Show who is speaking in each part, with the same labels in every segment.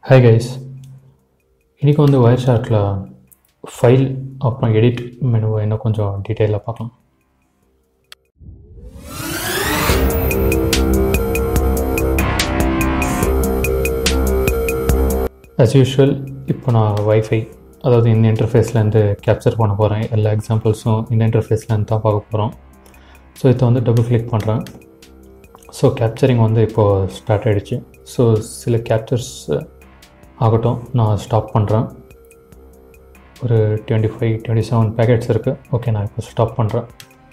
Speaker 1: hi guys இன்றைக்கி வந்து ஒயர் ஷார்ட்டில் ஃபைல் அப்புறம் எடிட் மெனுவை இன்னும் கொஞ்சம் டீட்டெயிலாக பார்க்கலாம் ஆஸ் யூஷுவல் இப்போ நான் வைஃபை அதாவது இந்த இன்டர்ஃபேஸ்லேருந்து கேப்சர் பண்ண போகிறேன் எல்லா எக்ஸாம்பிள்ஸும் இந்த இன்டர்ஃபேஸ்லேருந்து தான் பார்க்க போகிறோம் ஸோ இதை வந்து டபுள் கிளிக் பண்ணுறேன் ஸோ கேப்சரிங் வந்து இப்போது ஸ்டார்ட் ஆகிடுச்சு ஸோ சில கேப்சர்ஸ் ஆகட்டும் நான் ஸ்டாப் பண்ணுறேன் ஒரு twenty five twenty seven packets இருக்குது ஓகே நான் இப்போ ஸ்டாப் பண்ணுறேன்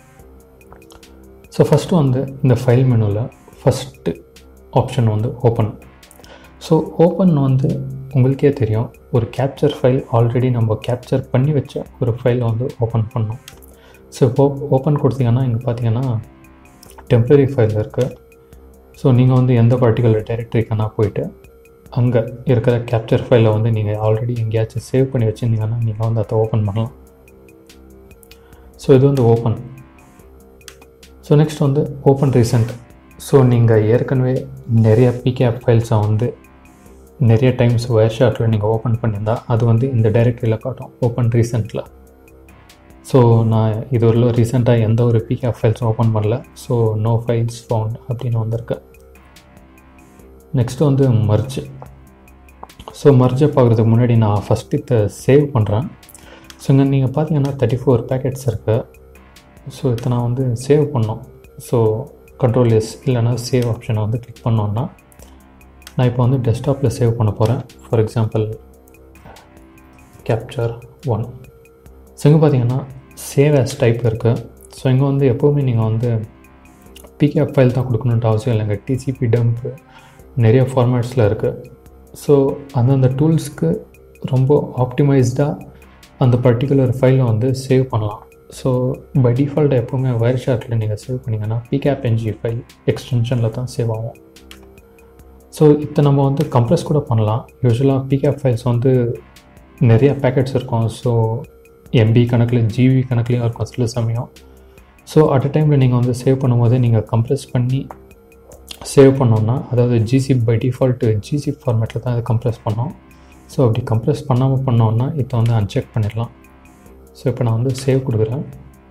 Speaker 1: ஸோ ஃபஸ்ட்டு வந்து இந்த ஃபைல் மெனுவில் ஃபஸ்ட்டு ஆப்ஷன் வந்து ஓப்பன் ஸோ ஓப்பன் வந்து உங்களுக்கே தெரியும் ஒரு கேப்சர் ஃபைல் ஆல்ரெடி நம்ம கேப்சர் பண்ணி வச்ச ஒரு ஃபைலை வந்து ஓப்பன் பண்ணோம் ஸோ இப்போ ஓப்பன் கொடுத்தீங்கன்னா இங்கே பார்த்தீங்கன்னா டெம்ப்ரரி ஃபைல் இருக்குது ஸோ நீங்கள் வந்து எந்த பர்டிகுலர் டைரக்டரிக்கானா போயிட்டு அங்கே இருக்கிற கேப்சர் ஃபைலை வந்து நீங்கள் ஆல்ரெடி எங்கேயாச்சும் சேவ் பண்ணி வச்சுருந்தீங்கன்னா நீங்கள் வந்து அதை ஓப்பன் பண்ணலாம் ஸோ இது வந்து ஓப்பன் ஸோ நெக்ஸ்ட் வந்து ஓப்பன் ரீசெண்ட் ஸோ நீங்கள் ஏற்கனவே நிறைய பிகேப் ஃபைல்ஸை வந்து நிறைய டைம்ஸ் ஒயர் ஷார்ட்டில் நீங்கள் ஓப்பன் பண்ணியிருந்தா அது வந்து இந்த டைரக்டரியில் காட்டும் ஓப்பன் ரீசெண்டில் ஸோ நான் இது ஒரு ரீசெண்டாக எந்த ஒரு பிகேப் ஃபைல்ஸும் ஓப்பன் பண்ணல ஸோ நோ ஃபைல்ஸ் ஃபவுண்ட் அப்படின்னு வந்திருக்கு நெக்ஸ்ட்டு வந்து மர்ஜ் ஸோ மர்ஜை பார்க்குறதுக்கு முன்னாடி நான் ஃபஸ்ட்டு இதை சேவ் பண்ணுறேன் ஸோ இங்கே நீங்கள் பார்த்தீங்கன்னா தேர்ட்டி ஃபோர் பேக்கெட்ஸ் இருக்குது ஸோ இதை நான் வந்து சேவ் பண்ணோம் ஸோ கண்ட்ரோல் எஸ் இல்லைனா சேவ் ஆப்ஷனை வந்து கிளிக் பண்ணோன்னா நான் இப்போ வந்து டெஸ்க்டாப்பில் சேவ் பண்ண போகிறேன் for example capture one so இங்கே பார்த்தீங்கன்னா சேவ் ஆஸ் டைப் இருக்குது ஸோ இங்கே வந்து எப்போவுமே நீங்கள் வந்து பிகேப் ஃபைல் தான் கொடுக்கணுன்ட்டு அவசியம் இல்லைங்க டிசிபி டம்ப் நிறைய ஃபார்மேட்ஸில் இருக்குது ஸோ அந்தந்த டூல்ஸ்க்கு ரொம்ப ஆப்டிமைஸ்டாக அந்த பர்டிகுலர் ஃபைலை வந்து சேவ் பண்ணலாம் ஸோ பை டிஃபால்ட்டாக எப்போவுமே ஒயர் ஷார்ட்டில் நீங்கள் சேவ் பண்ணிங்கன்னா பிகேப் என்ஜி ஃபைல் எக்ஸ்டென்ஷனில் தான் சேவ் ஆகும் ஸோ இதை நம்ம வந்து கம்ப்ரெஸ் கூட பண்ணலாம் யூஸ்வலாக பிகேப் ஃபைல்ஸ் வந்து நிறைய பேக்கெட்ஸ் இருக்கும் ஸோ எம்பி கணக்கில் ஜிபி கணக்குலேயும் இருக்கும் சில சமயம் ஸோ அட் அ டைமில் நீங்கள் வந்து சேவ் பண்ணும்போது நீங்கள் கம்ப்ரெஸ் பண்ணி சேவ் பண்ணோன்னா அதாவது ஜிசிப் பை டிஃபால்ட்டு ஜிசிப் ஃபார்மேட்டில் தான் அதை கம்ப்ரெஸ் பண்ணோம் ஸோ அப்படி கம்ப்ரெஸ் பண்ணாமல் பண்ணோன்னா இதை வந்து அன்செக் பண்ணிடலாம் ஸோ இப்போ நான் வந்து சேவ் கொடுக்குறேன்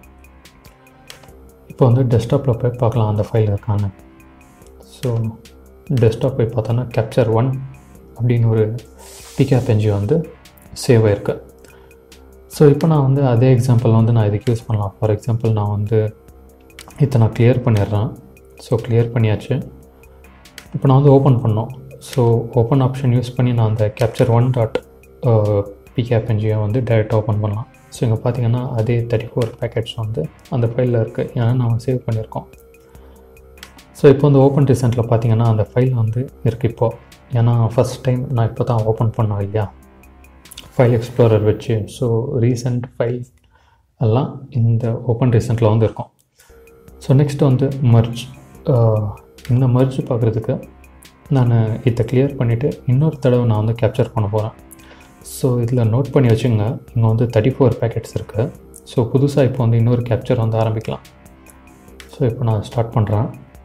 Speaker 1: இப்போ வந்து டெஸ்க்டாப்பில் போய் பார்க்கலாம் அந்த ஃபைல் இருக்கான்னு ஸோ டெஸ்க்டாப் போய் பார்த்தோன்னா கேப்சர் ஒன் அப்படின்னு ஒரு பிகேப் என்ஜி வந்து சேவ் ஆயிருக்கு ஸோ இப்போ நான் வந்து அதே எக்ஸாம்பிள் வந்து நான் இதுக்கு யூஸ் பண்ணலாம் ஃபார் எக்ஸாம்பிள் நான் வந்து இதை நான் கிளியர் பண்ணிடுறேன் ஸோ கிளியர் பண்ணியாச்சு இப்போ நான் வந்து ஓப்பன் பண்ணோம் ஸோ ஓப்பன் ஆப்ஷன் யூஸ் பண்ணி நான் அந்த கேப்சர் ஒன் டாட் பிகேப் என்ஜியை வந்து டைரெக்டாக ஓப்பன் பண்ணலாம் ஸோ இங்கே பார்த்தீங்கன்னா அதே தேர்ட்டி ஃபோர் பேக்கெட்ஸ் வந்து அந்த ஃபைலில் இருக்குது ஏன்னா நான் சேவ் பண்ணியிருக்கோம் ஸோ இப்போ வந்து ஓப்பன் ரீசெண்டில் பார்த்தீங்கன்னா அந்த ஃபைல் வந்து இருக்குது இப்போது ஏன்னா ஃபஸ்ட் டைம் நான் இப்போ தான் ஓப்பன் பண்ணோம் இல்லையா ஃபைல் எக்ஸ்ப்ளோரர் வச்சு ஸோ ரீசெண்ட் ஃபைல் எல்லாம் இந்த ஓப்பன் ரீசெண்டில் வந்து இருக்கும் ஸோ நெக்ஸ்ட் வந்து மர்ஜ் இந்த மர்ஜ் பார்க்குறதுக்கு நான் இதை கிளியர் பண்ணிவிட்டு இன்னொரு தடவை நான் வந்து கேப்சர் பண்ண போகிறேன் ஸோ இதில் நோட் பண்ணி வச்சுங்க இங்கே வந்து தேர்ட்டி ஃபோர் பேக்கெட்ஸ் இருக்குது ஸோ புதுசாக இப்போ வந்து இன்னொரு கேப்சர் வந்து ஆரம்பிக்கலாம் ஸோ இப்போ நான் ஸ்டார்ட் பண்ணுறேன்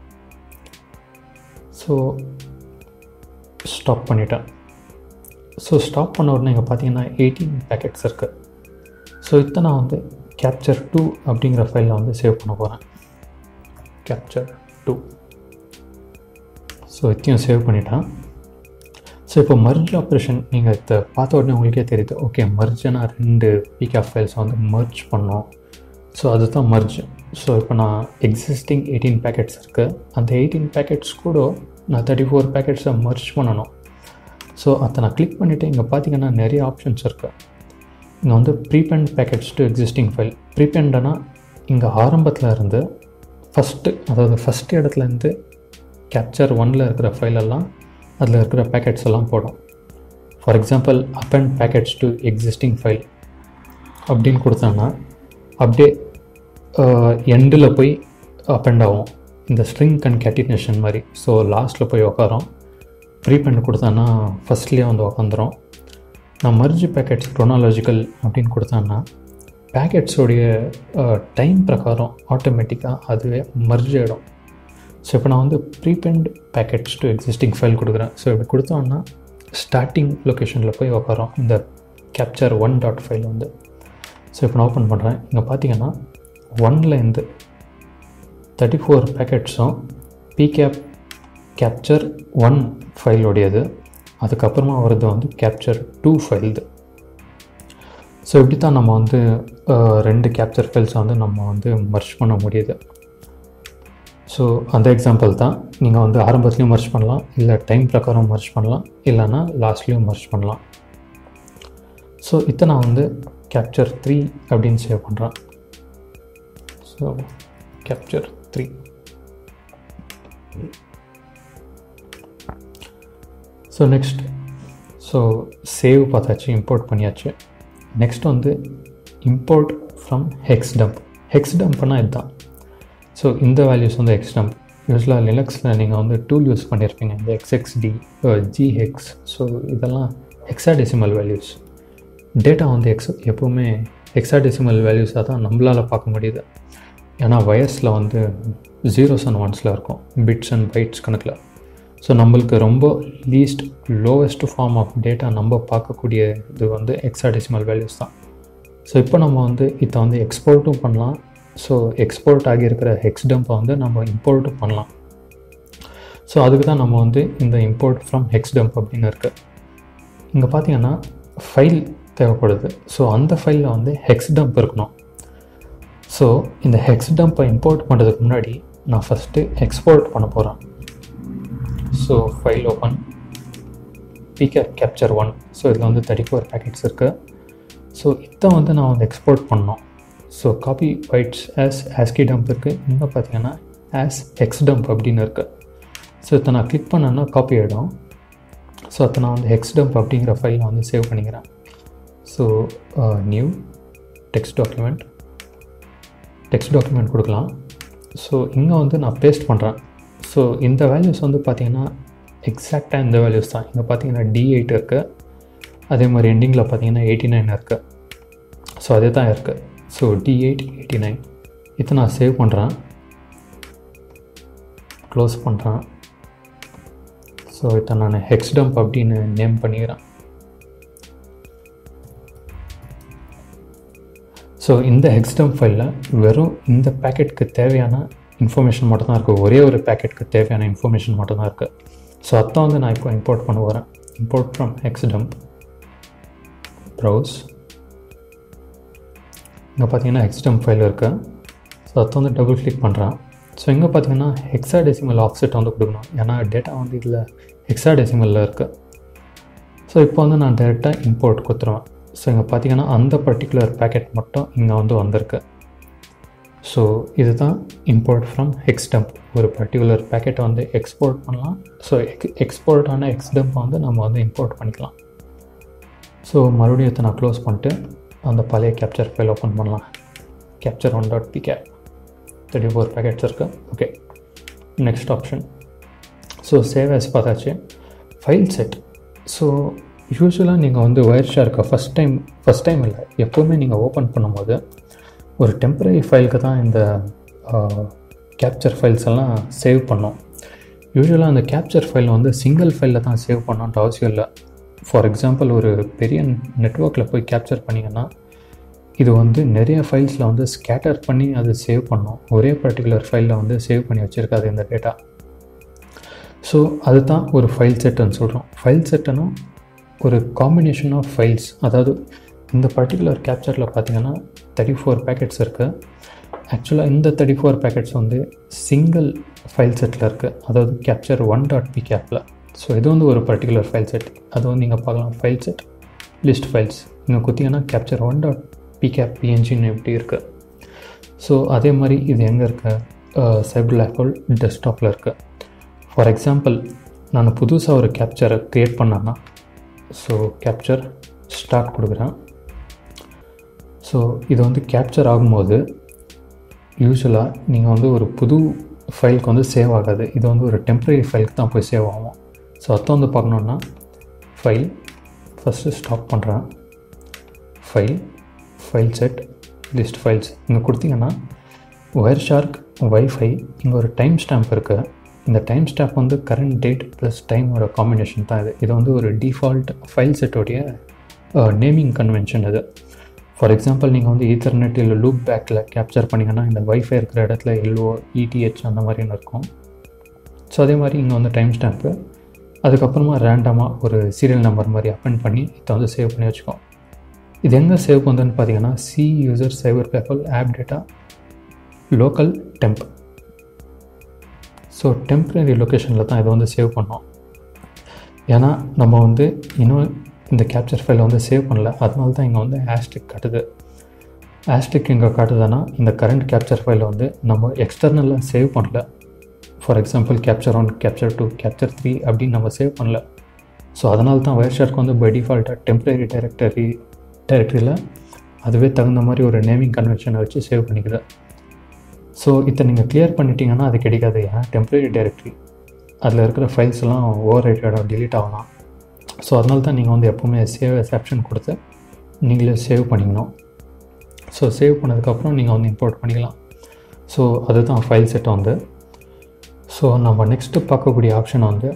Speaker 1: ஸோ ஸ்டாப் பண்ணிட்டேன் ஸோ ஸ்டாப் பண்ண உடனே இங்கே பார்த்தீங்கன்னா எயிட்டீன் பேக்கெட்ஸ் இருக்குது ஸோ இதை நான் வந்து கேப்சர் டூ அப்படிங்கிற ஃபைலில் வந்து சேவ் பண்ண போகிறேன் கேப்சர் டூ ஸோ இத்தையும் சேவ் பண்ணிட்டேன் ஸோ இப்போ மர்ஜ் ஆப்ரேஷன் நீங்கள் இதை பார்த்த உடனே உங்களுக்கே தெரியுது ஓகே மர்ஜ்னா ரெண்டு பிகேப் ஃபைல்ஸ் வந்து மர்ஜ் பண்ணோம் ஸோ அதுதான் மர்ஜ் ஸோ இப்போ நான் எக்ஸிஸ்டிங் எயிட்டீன் பேக்கெட்ஸ் இருக்குது அந்த எயிட்டீன் பேக்கெட்ஸ் கூட நான் தேர்ட்டி ஃபோர் பேக்கெட்ஸை மர்ஜ் பண்ணணும் ஸோ அதை நான் கிளிக் பண்ணிவிட்டு இங்கே பார்த்தீங்கன்னா நிறைய ஆப்ஷன்ஸ் இருக்குது இங்கே வந்து prepend packets to existing file ப்ரீபெண்டனா இங்கே ஆரம்பத்தில் இருந்து ஃபஸ்ட்டு அதாவது ஃபஸ்ட் இடத்துலேருந்து கேப்சர் ஒனில் இருக்கிற ஃபைலெல்லாம் அதில் இருக்கிற பேக்கெட்ஸ் எல்லாம் போடும் for example append packets to existing file அப்படின்னு கொடுத்தாங்கன்னா அப்படியே எண்டில் போய் அப் அண்ட் ஆகும் இந்த ஸ்ட்ரிங் கன்கேட்டினேஷன் மாதிரி ஸோ லாஸ்ட்டில் போய் உக்காரோம் ப்ரீபெண்ட் கொடுத்தான்னா ஃபஸ்ட்லேயே வந்து உக்காந்துரும் நான் மர்ஜ் பேக்கெட்ஸ் க்ரோனாலஜிக்கல் அப்படின்னு கொடுத்தான்னா பேக்கெட்ஸோடைய டைம் பிரகாரம் ஆட்டோமேட்டிக்காக அதுவே மர்ஜ் ஆகிடும் ஸோ இப்போ நான் வந்து prepend packets to existing file கொடுக்குறேன் ஸோ இப்படி கொடுத்தோன்னா ஸ்டார்டிங் லொக்கேஷனில் போய் உட்காரோம் இந்த கேப்சர் ஒன் டாட் ஃபைல் வந்து ஸோ இப்போ நான் ஓப்பன் பண்ணுறேன் இங்கே பார்த்தீங்கன்னா ஒன்லேருந்து தேர்ட்டி ஃபோர் பேக்கெட்ஸும் பிகேப் கேப்சர் ஒன் ஃபைலோடையது அதுக்கப்புறமா வருது வந்து கேப்சர் டூ ஃபைல்து ஸோ இப்படி தான் நம்ம வந்து அஹ், ரெண்டு கேப்சர் ஃபைல்ஸை வந்து நம்ம வந்து மர்ச் பண்ண முடியுது ஸோ அந்த எக்ஸாம்பிள் தான் நீங்கள் வந்து ஆரம்பத்துலேயும் மர்ச் பண்ணலாம் இல்லை டைம் பிரகாரம் மர்ச் பண்ணலாம் இல்லைன்னா லாஸ்ட்லேயும் மர்ச் பண்ணலாம் ஸோ இதை நான் வந்து கேப்சர் த்ரீ அப்படின்னு சேவ் பண்ணுறேன் so capture three so next so save பார்த்தாச்சு இம்போர்ட் பண்ணியாச்சு நெக்ஸ்ட் வந்து import from hex dump hex டம்ப்னா இதுதான் ஸோ இந்த வேல்யூஸ் வந்து ஹெக்ஸ் டம்ப் யூஸ்வலாக லினக்ஸில் நீங்கள் வந்து டூல் யூஸ் பண்ணியிருப்பீங்க இந்த எக்ஸ்எக்ஸ்டி ஜிஹெக்ஸ் ஸோ இதெல்லாம் ஹெக்ஸாடெசிமல் வேல்யூஸ் டேட்டா வந்து எக்ஸ் எப்போவுமே ஹெக்ஸாடெசிமல் வேல்யூஸாக தான் நம்மளால் பார்க்க முடியுது ஏன்னா வயர்ஸில் வந்து ஜீரோஸ் அண்ட் ஒன்ஸில் இருக்கும் பிட்ஸ் அண்ட் பைட்ஸ் கணக்கில் ஸோ நம்மளுக்கு ரொம்ப least lowest form of data நம்ம பார்க்கக்கூடிய இது வந்து ஹெக்ஸாடெசிமல் வேல்யூஸ் தான் ஸோ இப்போ நம்ம வந்து இதை வந்து எக்ஸ்போர்ட்டும் பண்ணலாம் ஸோ எக்ஸ்போர்ட் ஆகியிருக்கிற ஹெக்ஸ் டம்பை வந்து நம்ம இம்போர்ட்டும் பண்ணலாம் ஸோ அதுக்கு தான் நம்ம வந்து இந்த இம்போர்ட் ஃப்ரம் ஹெக்ஸ் டம்ப் அப்படின்னு இருக்குது இங்கே பார்த்தீங்கன்னா ஃபைல் தேவைப்படுது ஸோ அந்த ஃபைலில் வந்து ஹெக்ஸ் டம்ப் இருக்கணும் ஸோ இந்த ஹெக்ஸ் டம்பை இம்போர்ட் பண்ணுறதுக்கு முன்னாடி நான் ஃபஸ்ட்டு எக்ஸ்போர்ட் பண்ண போகிறேன் so file open pcap capture one so இதில் வந்து தேர்ட்டி ஃபோர் பேக்கெட்ஸ் இருக்குது ஸோ இதை வந்து நான் வந்து எக்ஸ்போர்ட் பண்ணோம் so copy bytes as ASCII dump இருக்குது இங்கே பார்த்தீங்கன்னா ஆஸ் எக்ஸ் டம்ப் அப்படின்னு இருக்குது ஸோ இதை நான் கிளிக் பண்ணேன்னா காப்பி ஆகிடும் ஸோ அதை நான் வந்து ஹெக்ஸ் டம்ப் அப்படிங்கிற ஃபைலை வந்து சேவ் பண்ணிக்கிறேன் so new text document text document கொடுக்கலாம் ஸோ இங்கே வந்து நான் பேஸ்ட் பண்ணுறேன் ஸோ இந்த வேல்யூஸ் வந்து பார்த்தீங்கன்னா எக்ஸாக்டாக இந்த வேல்யூஸ் தான் இங்கே பார்த்தீங்கன்னா டி எயிட் இருக்குது அதே மாதிரி எண்டிங்கில் பார்த்தீங்கன்னா எயிட்டி நைன் இருக்குது ஸோ அதே தான் இருக்குது so D eight eighty nine இதை நான் சேவ் பண்ணுறேன் க்ளோஸ் பண்ணுறேன் ஸோ இதை நான் ஹெக்ஸ் டம்ப் அப்படின்னு நேம் பண்ணிக்கிறேன் ஸோ இந்த ஹெக்ஸ்டம் ஃபைலில் வெறும் இந்த பேக்கெட்டுக்கு தேவையான இன்ஃபர்மேஷன் மட்டும் தான் இருக்குது ஒரே ஒரு பேக்கெட்டுக்கு தேவையான இன்ஃபர்மேஷன் மட்டும் தான் இருக்குது ஸோ அதான் வந்து நான் இப்போ இம்போர்ட் பண்ண வரேன் இம்போர்ட் ஃப்ரம் ஹெக்ஸ்டம்ப் ப்ரௌஸ் இங்கே பார்த்தீங்கன்னா ஹெக்ஸ்டம் ஃபைல் இருக்குது ஸோ அதை வந்து டபுள் கிளிக் பண்ணுறேன் ஸோ இங்கே பார்த்தீங்கன்னா ஹெக்ஸாடெசிமல் ஆஃப்செட் வந்து கொடுக்கணும் ஏன்னா டேட்டா வந்து இதில் ஹெக்ஸாடெசிமலில் இருக்குது ஸோ இப்போ வந்து நான் டேரெக்டாக இம்போர்ட் கொடுத்துருவேன் ஸோ இங்கே பார்த்தீங்கன்னா அந்த பர்டிகுலர் பேக்கெட் மட்டும் இங்கே வந்து வந்திருக்கு ஸோ இதுதான் இம்போர்ட் ஃப்ரம் ஹெக்ஸ்டம்ப் ஒரு பர்டிகுலர் பேக்கெட்டை வந்து எக்ஸ்போர்ட் பண்ணலாம் ஸோ எக் எக்ஸ்போர்ட்டான எக்ஸ்டம்ப்பை வந்து நம்ம வந்து இம்போர்ட் பண்ணிக்கலாம் ஸோ மறுபடியும் இதை நான் க்ளோஸ் பண்ணிட்டு அந்த பழைய கேப்சர் ஃபைல் ஓப்பன் பண்ணலாம் capture one dot pcap thirty four packets இருக்குது okay next option so save as பார்த்தாச்சு ஃபைல் செட் ஸோ யூஸ்வலாக நீங்கள் வந்து ஒயர் ஷார்க்கை ஃபஸ்ட் டைம் ஃபஸ்ட் டைம் இல்லை எப்போவுமே நீங்கள் ஓப்பன் பண்ணும்போது ஒரு டெம்பரரி ஃபைலுக்கு தான் இந்த கேப்சர் ஃபைல்ஸ் எல்லாம் சேவ் பண்ணோம் யூஸ்வலாக அந்த கேப்சர் ஃபைல் வந்து சிங்கிள் ஃபைலில் தான் சேவ் பண்ணணுன்ட்டு அவசியம் இல்லை ஃபார் எக்ஸாம்பிள் ஒரு பெரிய நெட்ஒர்க்கில் போய் கேப்சர் பண்ணிங்கன்னா இது வந்து நிறைய ஃபைல்ஸில் வந்து ஸ்கேட்டர் பண்ணி அது சேவ் பண்ணோம் ஒரே பர்டிகுலர் ஃபைலில் வந்து சேவ் பண்ணி வச்சுருக்காது இந்த டேட்டா ஸோ அதுதான் ஒரு ஃபைல் செட்டுன்னு சொல்கிறோம் ஃபைல் செட்டுன்னா ஒரு காம்பினேஷன் ஆஃப் ஃபைல்ஸ் அதாவது இந்த பர்டிகுலர் கேப்சரில் பார்த்தீங்கன்னா தேர்ட்டி ஃபோர் பேக்கெட்ஸ் இருக்குது ஆக்சுவலாக இந்த தேர்ட்டி ஃபோர் பேக்கெட்ஸ் வந்து சிங்கிள் ஃபைல் செட்டில் இருக்குது அதாவது கேப்சர் ஒன் டாட் பி கேப்பில் ஸோ இது வந்து ஒரு பர்டிகுலர் ஃபைல் செட் அது வந்து நீங்கள் பார்க்கலாம் ஃபைல் செட் லிஸ்ட் ஃபைல்ஸ் நீங்கள் குத்திங்கன்னா capture one dot pcap பிஎன்ஜின்னு எப்படி இருக்குது ஸோ அதே மாதிரி இது எங்கே இருக்குது சைபர் லேஃபோல் டெஸ்க்டாப்பில் இருக்குது ஃபார் எக்ஸாம்பிள் நான் புதுசாக ஒரு கேப்சரை க்ரியேட் பண்ணேன்னா ஸோ கேப்சர் ஸ்டார்ட் கொடுக்குறேன் ஸோ இது வந்து கேப்சர் ஆகும்போது யூஸ்வலாக நீங்கள் வந்து ஒரு புது ஃபைலுக்கு வந்து சேவ் ஆகாது இது வந்து ஒரு டெம்ப்ரரி ஃபைலுக்கு தான் போய் சேவ் ஆகும் ஸோ அதை வந்து பார்க்கணுன்னா ஃபைல் ஃபஸ்ட்டு ஸ்டாப் பண்ணுறேன் file file set list files இங்கே கொடுத்தீங்கன்னா ஒயர் ஷார்க் வைஃபை இங்கே ஒரு டைம் ஸ்டாம்ப் இருக்குது இந்த டைம் ஸ்டாப் வந்து கரண்ட் டேட் ப்ளஸ் டைமோட காம்பினேஷன் தான் இது இது வந்து ஒரு டிஃபால்ட் ஃபைல் செட்டோடைய நேமிங் கன்வென்ஷன் இது ஃபார் எக்ஸாம்பிள் நீங்கள் வந்து ஈத்தர்நெட் இல்லை லூப் பேக்கில் கேப்சர் பண்ணிங்கன்னா இந்த வைஃபை இருக்கிற இடத்துல எல்ஓ இடிஹெச் அந்த மாதிரின்னு இருக்கும் ஸோ அதே மாதிரி இங்கே வந்து டைம் ஸ்டாம்ப்பு அதுக்கப்புறமா ரேண்டமாக ஒரு சீரியல் நம்பர் மாதிரி அப்பெண்ட் பண்ணி இதை வந்து சேவ் பண்ணி வச்சுக்கோம் இது எங்கே சேவ் பண்ணுதுன்னு பார்த்தீங்கன்னா C user cyber PayPal app data local temp so temporary லொக்கேஷனில் தான் இதை வந்து சேவ் பண்ணோம் ஏன்னா நம்ம வந்து இன்னும் இந்த கேப்சர் ஃபைலை வந்து சேவ் பண்ணல அதனால தான் இங்கே வந்து ஹேஷ்டிக் காட்டுது ஹேஷ்டிக் எங்கே காட்டுதுன்னா இந்த கரண்ட் கேப்சர் ஃபைலை வந்து நம்ம எக்ஸ்டர்னலாக சேவ் பண்ணல for example capture one capture two capture three அப்படின்னு நம்ம சேவ் பண்ணல ஸோ அதனால தான் வயர்ஷார்க்கு வந்து பை டிஃபால்ட்டாக டெம்பரரி டைரக்டரி டைரக்டரியில் அதுவே தகுந்த மாதிரி ஒரு நேமிங் கன்வென்ஷனை வச்சு சேவ் பண்ணிக்குது ஸோ இதை நீங்கள் கிளியர் பண்ணிட்டீங்கன்னா அது கிடைக்காது ஏன்னா டெம்பரரி டைரக்டரி அதில் இருக்கிற ஃபைல்ஸ் எல்லாம் ஓவர் ரைட்டடாக டிலீட் ஆகலாம் ஸோ அதனால தான் நீங்கள் வந்து எப்போவுமே சேவ் எஸ் ஆப்ஷன் கொடுத்து நீங்களே சேவ் பண்ணிக்கணும் ஸோ சேவ் பண்ணதுக்கப்புறம் நீங்கள் வந்து இம்போர்ட் பண்ணிக்கலாம் ஸோ அதுதான் ஃபைல் செட் வந்து ஸோ நம்ம நெக்ஸ்ட்டு பார்க்கக்கூடிய ஆப்ஷன் வந்து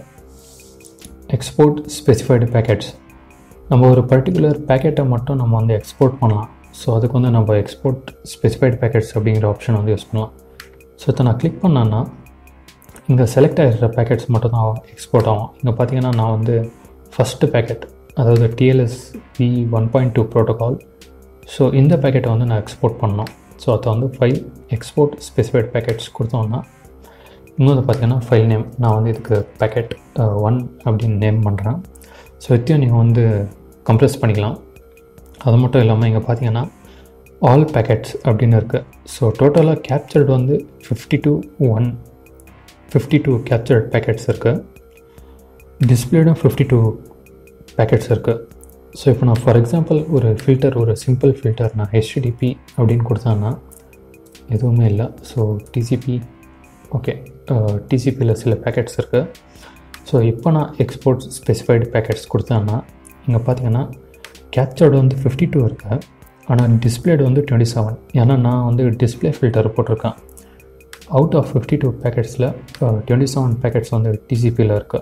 Speaker 1: எக்ஸ்போர்ட் ஸ்பெசிஃபைடு பேக்கெட்ஸ் நம்ம ஒரு பர்டிகுலர் பேக்கெட்டை மட்டும் நம்ம வந்து எக்ஸ்போர்ட் பண்ணலாம் ஸோ அதுக்கு வந்து நம்ம எக்ஸ்போர்ட் ஸ்பெசிஃபைடு பேக்கெட்ஸ் அப்படிங்கிற ஆப்ஷன் வந்து யூஸ் பண்ணலாம் ஸோ இதை நான் கிளிக் பண்ணேன்னா இங்கே செலக்ட் ஆகிடுற பேக்கெட்ஸ் மட்டும் தான் எக்ஸ்போர்ட் ஆகும் இங்கே பார்த்தீங்கன்னா நான் வந்து ஃபஸ்ட்டு பேக்கெட் அதாவது TLS V one point two protocol so இந்த பேக்கெட்டை வந்து நான் எக்ஸ்போர்ட் பண்ணோம் ஸோ அதை வந்து ஃபைல் எக்ஸ்போர்ட் ஸ்பெசிஃபைட் பேக்கெட்ஸ் கொடுத்தோம்னா இன்னொன்று பார்த்தீங்கன்னா ஃபைல் நேம் நான் வந்து இதுக்கு பேக்கெட் ஒன் அப்படின்னு நேம் பண்ணுறேன் ஸோ இத்தையும் நீங்கள் வந்து கம்ப்ரெஸ் பண்ணிக்கலாம் அது மட்டும் இல்லாமல் இங்கே பார்த்தீங்கன்னா ஆல் பேக்கெட்ஸ் அப்படின்னு இருக்குது ஸோ டோட்டலாக கேப்சர்டு வந்து fifty two one fifty two captured packets இருக்குது டிஸ்பிளேடும் ஃபிஃப்டி டூ பேக்கெட்ஸ் இருக்குது ஸோ இப்போ நான் ஃபார் எக்ஸாம்பிள் ஒரு ஃபில்டர் ஒரு சிம்பிள் ஃபில்டர் நான் ஹெச்டிடிபி அப்படின்னு கொடுத்தான்னா எதுவுமே இல்லை ஸோ டிசிபி ஓகே டிசிபியில் சில பேக்கெட்ஸ் இருக்குது ஸோ இப்போ நான் எக்ஸ்போர்ட் ஸ்பெசிஃபைடு பேக்கெட்ஸ் கொடுத்தேன்னா இங்கே பார்த்தீங்கன்னா கேப்சர்டு வந்து ஃபிஃப்டி டூ இருக்கு ஆனால் டிஸ்பிளேடு வந்து டுவெண்ட்டி செவன் ஏன்னா நான் வந்து டிஸ்பிளே ஃபில்டர் போட்டிருக்கேன் அவுட் ஆஃப் ஃபிஃப்டி டூ பேக்கெட்ஸில் டுவெண்ட்டி செவன் பேக்கெட்ஸ் வந்து டிசிபியில் இருக்குது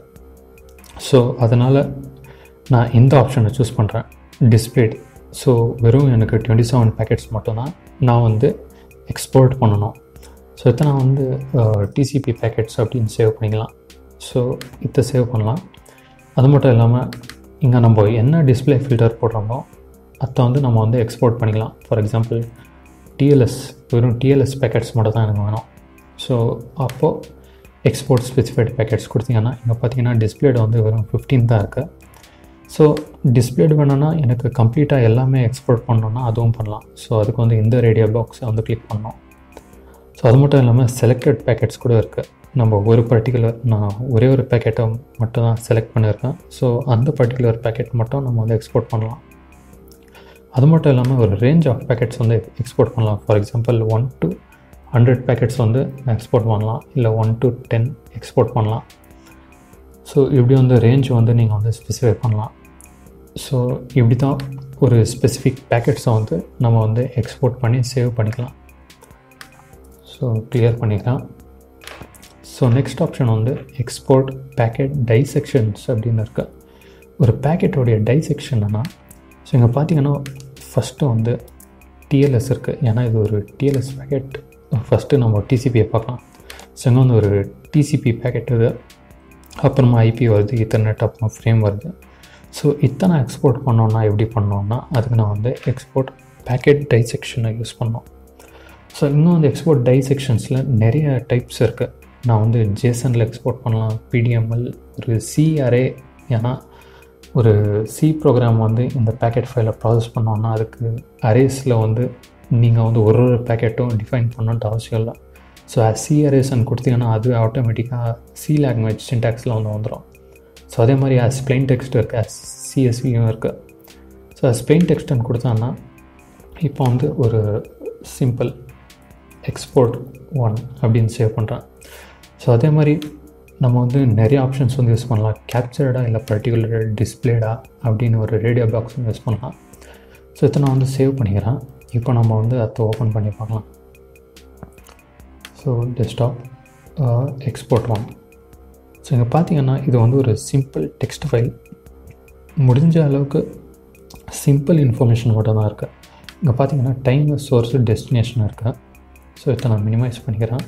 Speaker 1: ஸோ அதனால் நான் இந்த ஆப்ஷனை சூஸ் பண்ணுறேன் டிஸ்பிளேட் ஸோ வெறும் எனக்கு டுவெண்ட்டி செவன் பேக்கெட்ஸ் மட்டும்தான் நான் வந்து எக்ஸ்போர்ட் பண்ணணும் ஸோ இதை நான் வந்து டிசிபி பேக்கெட்ஸ் அப்படின்னு சேவ் பண்ணிக்கலாம் ஸோ இதை சேவ் பண்ணலாம் அது மட்டும் இல்லாமல் இங்கே நம்ம என்ன டிஸ்பிளே ஃபில்டர் போடுறோமோ அதை வந்து நம்ம வந்து எக்ஸ்போர்ட் பண்ணிக்கலாம் ஃபார் எக்ஸாம்பிள் டிஎல்எஸ் வெறும் டிஎல்எஸ் பேக்கெட்ஸ் மட்டும் தான் எனக்கு வேணும் ஸோ அப்போது எக்ஸ்போர்ட் ஸ்பெசிஃபைடு பேக்கெட்ஸ் கொடுத்தீங்கன்னா இங்கே பார்த்தீங்கன்னா டிஸ்பிளேடு வந்து வெறும் ஃபிஃப்டீன் தான் இருக்குது ஸோ டிஸ்பிளேடு வேணும்னா எனக்கு கம்ப்ளீட்டாக எல்லாமே எக்ஸ்போர்ட் பண்ணணுன்னா அதுவும் பண்ணலாம் ஸோ அதுக்கு வந்து இந்த ரேடியோ பாக்ஸை வந்து கிளிக் பண்ணோம் ஸோ அது மட்டும் இல்லாமல் செலக்டட் பேக்கெட்ஸ் கூட இருக்குது நம்ம ஒரு பர்டிகுலர் நான் ஒரே ஒரு பேக்கெட்டை மட்டும் தான் செலக்ட் பண்ணியிருக்கேன் ஸோ அந்த பர்டிகுலர் பேக்கெட் மட்டும் நம்ம வந்து எக்ஸ்போர்ட் பண்ணலாம் அது மட்டும் இல்லாமல் ஒரு ரேஞ்ச் ஆஃப் பேக்கெட்ஸ் வந்து எக்ஸ்போர்ட் பண்ணலாம் for example one to hundred packets வந்து எக்ஸ்போர்ட் பண்ணலாம் இல்லை ஒன் டு டென் எக்ஸ்போர்ட் பண்ணலாம் ஸோ இப்படி வந்து ரேஞ்ச் வந்து நீங்கள் வந்து ஸ்பெசிஃபை பண்ணலாம் ஸோ இப்படி தான் ஒரு ஸ்பெசிஃபிக் பேக்கெட்ஸை வந்து நம்ம வந்து எக்ஸ்போர்ட் பண்ணி சேவ் பண்ணிக்கலாம் ஸோ கிளியர் பண்ணிக்கலாம் ஸோ நெக்ஸ்ட் ஆப்ஷன் வந்து எக்ஸ்போர்ட் பேக்கெட் டைசெக்ஷன்ஸ் அப்படின்னு இருக்கு ஒரு பேக்கெட்டோடைய டைசெக்ஷன்னா ஸோ இங்கே பார்த்தீங்கன்னா ஃபஸ்ட்டு வந்து டிஎல்எஸ் இருக்குது ஏன்னா இது ஒரு டிஎல்எஸ் பேக்கெட் ஃபஸ்ட்டு நம்ம டிசிபியை பார்க்கலாம் ஸோ இங்கே வந்து ஒரு டிசிபி பேக்கெட் இது அப்புறமா ஐபி வருது இத்தர்நெட் அப்புறம் ஃப்ரேம் வருது ஸோ இத்தனை எக்ஸ்போர்ட் பண்ணோன்னா எப்படி பண்ணோன்னா அதுக்கு நான் வந்து எக்ஸ்போர்ட் பேக்கெட் டைசெக்ஷனை யூஸ் பண்ணோம் ஸோ இன்னும் வந்து எக்ஸ்போர்ட் டைசெக்ஷன்ஸில் நிறைய டைப்ஸ் இருக்குது நான் வந்து ஜேசனில் எக்ஸ்போர்ட் பண்ணலாம் பிடிஎம்எல் ஒரு சி அரே ஏன்னா ஒரு சி ப்ரோக்ராம் வந்து இந்த பேக்கெட் ஃபைலை ப்ராசஸ் பண்ணோன்னா அதுக்கு அரேஸில் வந்து நீங்கள் வந்து ஒரு ஒரு பேக்கெட்டும் டிஃபைன் பண்ணணுன்ட்டு அவசியம் இல்லை ஸோ சி அரேஸ்ன்னு கொடுத்தீங்கன்னா அது ஆட்டோமேட்டிக்காக சி லாங்குவேஜ் சின்டாக்ஸில் வந்து வந்துடும் ஸோ அதே மாதிரி அஸ் பிளைன் டெக்ஸ்ட் இருக்குது அஸ் சிஎஸ்வியும் இருக்குது ஸோ அஸ் பிளைன் டெக்ஸ்ட்னு கொடுத்தாங்கன்னா இப்போ வந்து ஒரு சிம்பிள் எக்ஸ்போர்ட் ஒன் அப்படின்னு சேவ் பண்ணுறேன் ஸோ அதே மாதிரி நம்ம வந்து நிறைய ஆப்ஷன்ஸ் வந்து யூஸ் பண்ணலாம் கேப்சர்டா இல்லை பர்டிகுலர் டிஸ்பிளேடா அப்படின்னு ஒரு ரேடியோ பாக்ஸ் யூஸ் பண்ணலாம் ஸோ இதை நான் வந்து சேவ் பண்ணிக்கிறேன் இப்போ நம்ம வந்து அதை ஓப்பன் பண்ணி பார்க்கலாம் so desktop export one so இங்கே பார்த்தீங்கன்னா இது வந்து ஒரு சிம்பிள் டெக்ஸ்ட் ஃபைல் முடிஞ்ச அளவுக்கு சிம்பிள் இன்ஃபர்மேஷன் மட்டும் தான் இருக்குது இங்கே பார்த்தீங்கன்னா டைம் சோர்ஸு டெஸ்டினேஷன் இருக்குது ஸோ இதை நான் மினிமைஸ் பண்ணிக்கிறேன்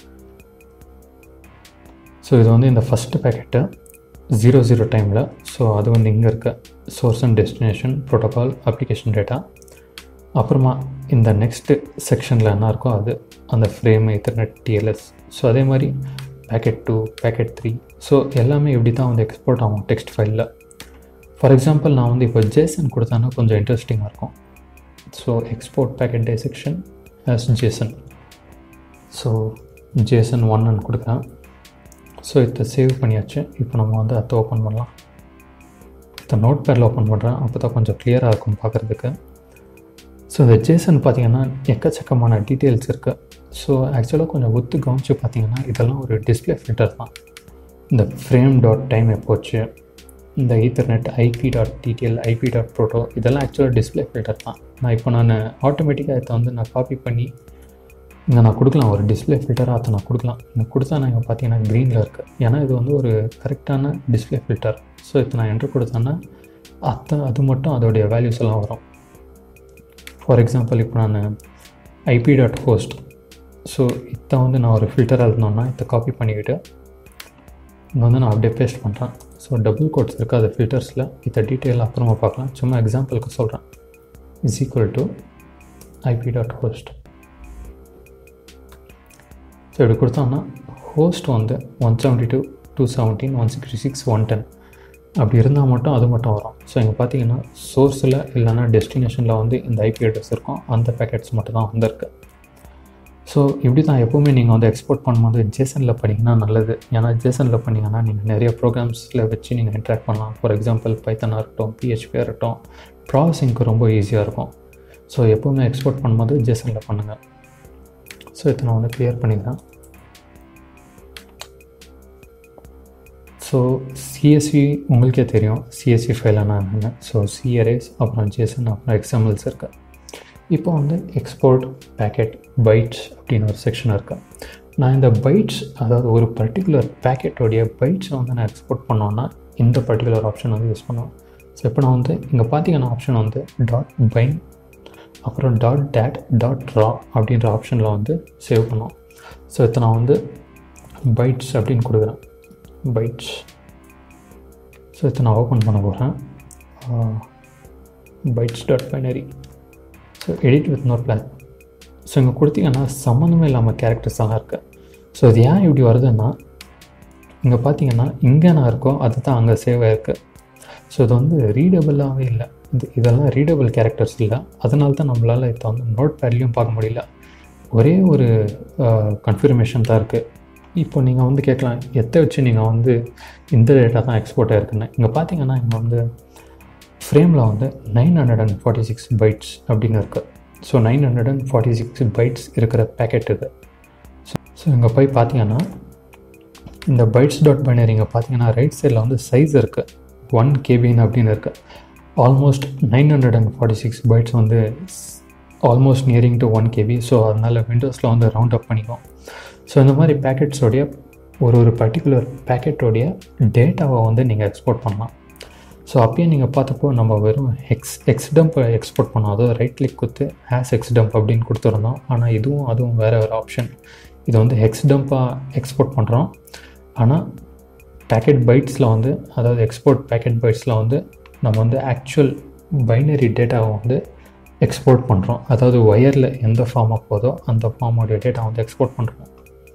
Speaker 1: ஸோ இது வந்து இந்த ஃபஸ்ட்டு பேக்கெட்டு ஜீரோ ஜீரோ டைமில் ஸோ அது வந்து இங்கே இருக்க source and destination protocol application data அப்புறமா இந்த நெக்ஸ்ட்டு செக்ஷனில் என்ன இருக்கோ அது அந்த ஃப்ரேம் இத்தர்நெட் டிஎல்எஸ் ஸோ அதே மாதிரி packet two packet three so எல்லாமே இப்படி தான் வந்து எக்ஸ்போர்ட் ஆகும் டெக்ஸ்ட் ஃபைலில் ஃபார் எக்ஸாம்பிள் நான் வந்து இப்போ ஜேசன் கொடுத்தேன்னா கொஞ்சம் இன்ட்ரெஸ்டிங்காக இருக்கும் so export packet dissection as JSON so JSON ஒன்னு கொடுக்குறேன் ஸோ இதை சேவ் பண்ணியாச்சு இப்போ நம்ம வந்து அதை ஓப்பன் பண்ணலாம் இதை நோட் பேடில் ஓப்பன் பண்ணுறேன் அப்போ தான் கொஞ்சம் கிளியராக இருக்கும் பார்க்குறதுக்கு ஸோ இந்த ஜேசன் பார்த்தீங்கன்னா எக்கச்சக்கமான டீட்டெயில்ஸ் இருக்குது ஸோ ஆக்சுவலாக கொஞ்சம் ஒத்து கவனிச்சு பார்த்தீங்கன்னா இதெல்லாம் ஒரு டிஸ்பிளே ஃபில்டர் தான் இந்த ஃப்ரேம் டாட் டைம் எப்போச்சு இந்த ethernet IP dot TTL IP dot proto இதெல்லாம் ஆக்சுவலாக டிஸ்பிளே ஃபில்டர் தான் நான் இப்போ நான் ஆட்டோமேட்டிக்காக இதை வந்து நான் காப்பி பண்ணி இங்கே நான் கொடுக்கலாம் ஒரு டிஸ்பிளே ஃபில்டராக அதை நான் கொடுக்கலாம் இங்கே கொடுத்தா நான் இங்கே பார்த்தீங்கன்னா க்ரீனில் இருக்குது ஏன்னா இது வந்து ஒரு கரெக்டான டிஸ்பிளே ஃபில்டர் ஸோ இப்போ நான் என்ட்ரு கொடுத்தேன்னா அத்தை அது மட்டும் அதோடைய வேல்யூஸ் எல்லாம் வரும் ஃபார் எக்ஸாம்பிள் இப்போ நான் ஐபி டாட் ஹோஸ்ட் ஸோ இதை வந்து நான் ஒரு ஃபில்டராக இருந்தோன்னா இதை காப்பி பண்ணிக்கிட்டு இங்கே வந்து நான் அப்படியே பேஸ்ட் பண்ணுறேன் ஸோ டபுள் கோட்ஸ் இருக்குது அது ஃபில்டர்ஸில் இதை டீட்டெயில் அப்புறமா பார்க்கலாம் சும்மா எக்ஸாம்பிளுக்கு சொல்கிறேன் is equal to IP dot host so இப்படி கொடுத்தோம்னா ஹோஸ்ட் வந்து one seventy two two seventeen one sixty six one ten அப்படி இருந்தால் மட்டும் அது மட்டும் வரும் ஸோ இங்கே பார்த்தீங்கன்னா சோர்ஸில் இல்லைனா டெஸ்டினேஷனில் வந்து இந்த ஐபி அட்ரஸ் இருக்கும் அந்த பேக்கெட்ஸ் மட்டும் தான் வந்திருக்கு ஸோ இப்படி தான் எப்போவுமே நீங்கள் வந்து எக்ஸ்போர்ட் பண்ணும்போது ஜேசனில் பண்ணிங்கன்னா நல்லது ஏன்னா ஜேசனில் பண்ணிங்கன்னா நீங்கள் நிறைய ப்ரோக்ராம்ஸில் வச்சு நீங்கள் இன்ட்ராக்ட் பண்ணலாம் ஃபார் எக்ஸாம்பிள் பைத்தனாக இருக்கட்டும் பிஹெச்பியாக இருக்கட்டும் ப்ராசஸிங்க்கு ரொம்ப ஈஸியாக இருக்கும் ஸோ எப்போவுமே எக்ஸ்போர்ட் பண்ணும்போது ஜேசனில் பண்ணுங்கள் ஸோ இதை நான் வந்து கிளியர் பண்ணிக்கிறேன் ஸோ சிஎஸ்வி உங்களுக்கே தெரியும் சிஎஸ்வி ஃபைலானா என்னென்ன ஸோ சிஆர்எஸ் அப்புறம் ஜேசன் அப்புறம் எக்ஸாம்பிள்ஸ் இருக்கு இப்போ வந்து எக்ஸ்போர்ட் பேக்கெட் பைட்ஸ் அப்படின்னு ஒரு செக்ஷன் இருக்கு நான் இந்த பைட்ஸ் அதாவது ஒரு பர்டிகுலர் பேக்கெட்டோடைய பைட்ஸை வந்து நான் எக்ஸ்போர்ட் பண்ணோன்னா இந்த பர்டிகுலர் ஆப்ஷன் வந்து யூஸ் பண்ணுவேன் ஸோ இப்போ நான் வந்து இங்கே பார்த்தீங்கன்னா ஆப்ஷன் வந்து டாட் பைன் அப்புறம் டாட் டேட் டாட் ரா அப்படின்ற ஆப்ஷனில் வந்து சேவ் பண்ணோம் ஸோ இதை நான் வந்து பைட்ஸ் அப்படின்னு கொடுக்குறேன் பைட்ஸ் ஸோ இதை நான் ஓப்பன் பண்ண போகிறேன் bytes dot binary so edit with note plan so இங்கே கொடுத்தீங்கன்னா சம்மந்தமே இல்லாமல் கேரக்டர்ஸ் எல்லாம் இருக்குது ஸோ இது ஏன் இப்படி வருதுன்னா இங்கே பார்த்தீங்கன்னா இங்கே நான் இருக்கோ அது தான் அங்கே சேவ் ஆகிருக்கு ஸோ இது வந்து ரீடபிளாகவே இல்லை இது இதெல்லாம் ரீடபிள் கேரக்டர்ஸ் இல்லை அதனால தான் நம்மளால் இப்போ வந்து நோட் பேட்லேயும் பார்க்க முடியல ஒரே ஒரு கன்ஃபர்மேஷன் தான் இருக்குது இப்போ நீங்கள் வந்து கேட்கலாம் எத்தை வச்சு நீங்கள் வந்து இந்த டேட்டா தான் எக்ஸ்போர்ட் ஆயிருக்குன்னு இங்கே பார்த்தீங்கன்னா இங்கே வந்து ஃப்ரேமில் வந்து nine hundred and forty six bytes அப்படின்னு இருக்குது so nine hundred and forty six bytes இருக்கிற பேக்கெட் இது ஸோ ஸோ இங்கே போய் பார்த்தீங்கன்னா இந்த பைட்ஸ் டாட் பைனரி இங்கே பார்த்தீங்கன்னா ரைட் சைடில் வந்து சைஸ் இருக்குது ஒன் கேபின் அப்படின்னு இருக்குது almost nine hundred and forty six bytes வந்து almost nearing to one KB so அதனால் விண்டோஸில் வந்து ரவுண்ட் அப் பண்ணிக்கும் ஸோ இந்த மாதிரி பேக்கெட்ஸோடைய ஒரு ஒரு பர்டிகுலர் பேக்கெட்டோடைய டேட்டாவை வந்து நீங்கள் எக்ஸ்போர்ட் பண்ணலாம் ஸோ அப்பயே நீங்கள் பார்த்தப்போ நம்ம வெறும் எக்ஸ் எக்ஸ் டம்ப் எக்ஸ்போர்ட் பண்ணோம் அதாவது ரைட் கிளிக் கொடுத்து ஹேஸ் எக்ஸ் டம்ப் அப்படின்னு கொடுத்துருந்தோம் ஆனால் இதுவும் அதுவும் வேறு வேறு ஆப்ஷன் இது வந்து ஹெக்ஸ் டம்ப்பாக எக்ஸ்போர்ட் பண்ணுறோம் ஆனால் பேக்கெட் பைட்ஸில் வந்து அதாவது எக்ஸ்போர்ட் பேக்கெட் பைட்ஸில் வந்து நம்ம வந்து ஆக்சுவல் பைனரி டேட்டாவை வந்து எக்ஸ்போர்ட் பண்ணுறோம் அதாவது ஒயரில் எந்த ஃபார்மாக போதோ அந்த ஃபார்மோடைய டேட்டா வந்து எக்ஸ்போர்ட் பண்ணுறோம்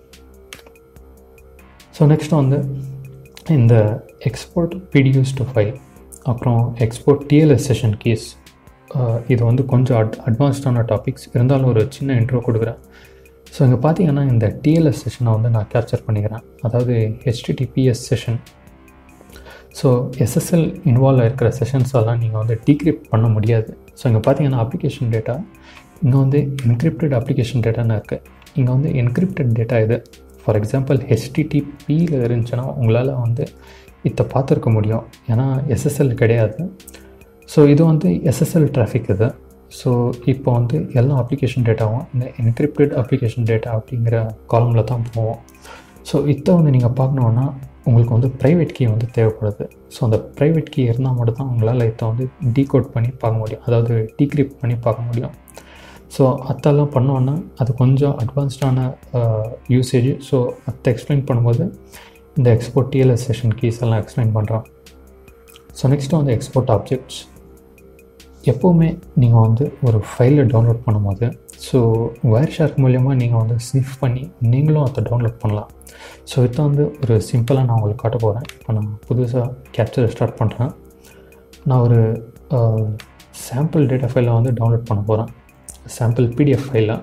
Speaker 1: ஸோ நெக்ஸ்ட் வந்து இந்த எக்ஸ்போர்ட் பிடியூஸ் டு ஃபைல் அப்புறம் எக்ஸ்போர்ட் டிஎல்எஸ் செஷன் கீஸ் இது வந்து கொஞ்சம் அட் அட்வான்ஸ்டான டாபிக்ஸ் இருந்தாலும் ஒரு சின்ன இன்ட்ரோ கொடுக்குறேன் ஸோ இங்கே பார்த்தீங்கன்னா இந்த டிஎல்எஸ் செஷனை வந்து நான் கேப்சர் பண்ணிக்கிறேன் அதாவது HTTPS session so SSL involve இருக்கிற செஷன்ஸ் எல்லாம் நீங்கள் வந்து டீக்ரிப்ட் பண்ண முடியாது ஸோ இங்கே பார்த்தீங்கன்னா அப்ளிகேஷன் டேட்டா இங்கே வந்து என்கிரிப்டட் அப்ளிகேஷன் டேட்டான்னு இருக்குது இங்கே வந்து என்கிரிப்டட் டேட்டா இது ஃபார் எக்ஸாம்பிள் ஹெச்டிடிபியில் இருந்துச்சுன்னா உங்களால் வந்து இதை பார்த்துருக்க முடியும் ஏன்னா எஸ்எஸ்எல் கிடையாது ஸோ இது வந்து எஸ்எஸ்எல் டிராஃபிக் இது ஸோ இப்போ வந்து எல்லா அப்ளிகேஷன் டேட்டாவும் இந்த என்கிரிப்டட் அப்ளிகேஷன் டேட்டா அப்படிங்கிற காலமில் தான் போவோம் ஸோ இதை வந்து நீங்கள் பார்க்கணுன்னா உங்களுக்கு வந்து ப்ரைவேட் கீ வந்து தேவைப்படுது ஸோ அந்த ப்ரைவேட் கீ இருந்தால் மட்டும் தான் உங்களால் இதை வந்து டீகோட் பண்ணி பார்க்க முடியும் அதாவது டீக்ரிப்ட் பண்ணி பார்க்க முடியும் ஸோ அதெல்லாம் பண்ணோன்னா அது கொஞ்சம் அட்வான்ஸ்டான யூசேஜ் ஸோ அதை எக்ஸ்பிளைன் பண்ணும்போது இந்த எக்ஸ்போர்ட் டிஎல்எஸ் செஷன் கீஸ் எல்லாம் எக்ஸ்பிளைன் பண்ணுறோம் ஸோ நெக்ஸ்ட்டு வந்து எக்ஸ்போர்ட் ஆப்ஜெக்ட்ஸ் எப்போவுமே நீங்கள் வந்து ஒரு ஃபைலை டவுன்லோட் பண்ணும்போது ஸோ வயர் ஷார்க் மூலயமா நீங்கள் வந்து ஸ்னிஃப் பண்ணி நீங்களும் அதை டவுன்லோட் பண்ணலாம் ஸோ இதை வந்து ஒரு சிம்பிளாக நான் உங்களுக்கு காட்ட போகிறேன் இப்போ நான் புதுசாக கேப்சர் ஸ்டார்ட் பண்ணுறேன் நான் ஒரு சாம்பிள் டேட்டா ஃபைலை வந்து டவுன்லோட் பண்ண போகிறேன் சாம்பிள் பிடிஎஃப் ஃபைலில்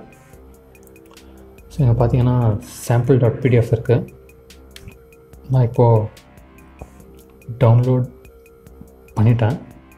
Speaker 1: ஸோ இங்கே பார்த்தீங்கன்னா சாம்பிள் டாட் பிடிஎஃப் இருக்குது நான் இப்போது டவுன்லோட் பண்ணிட்டேன்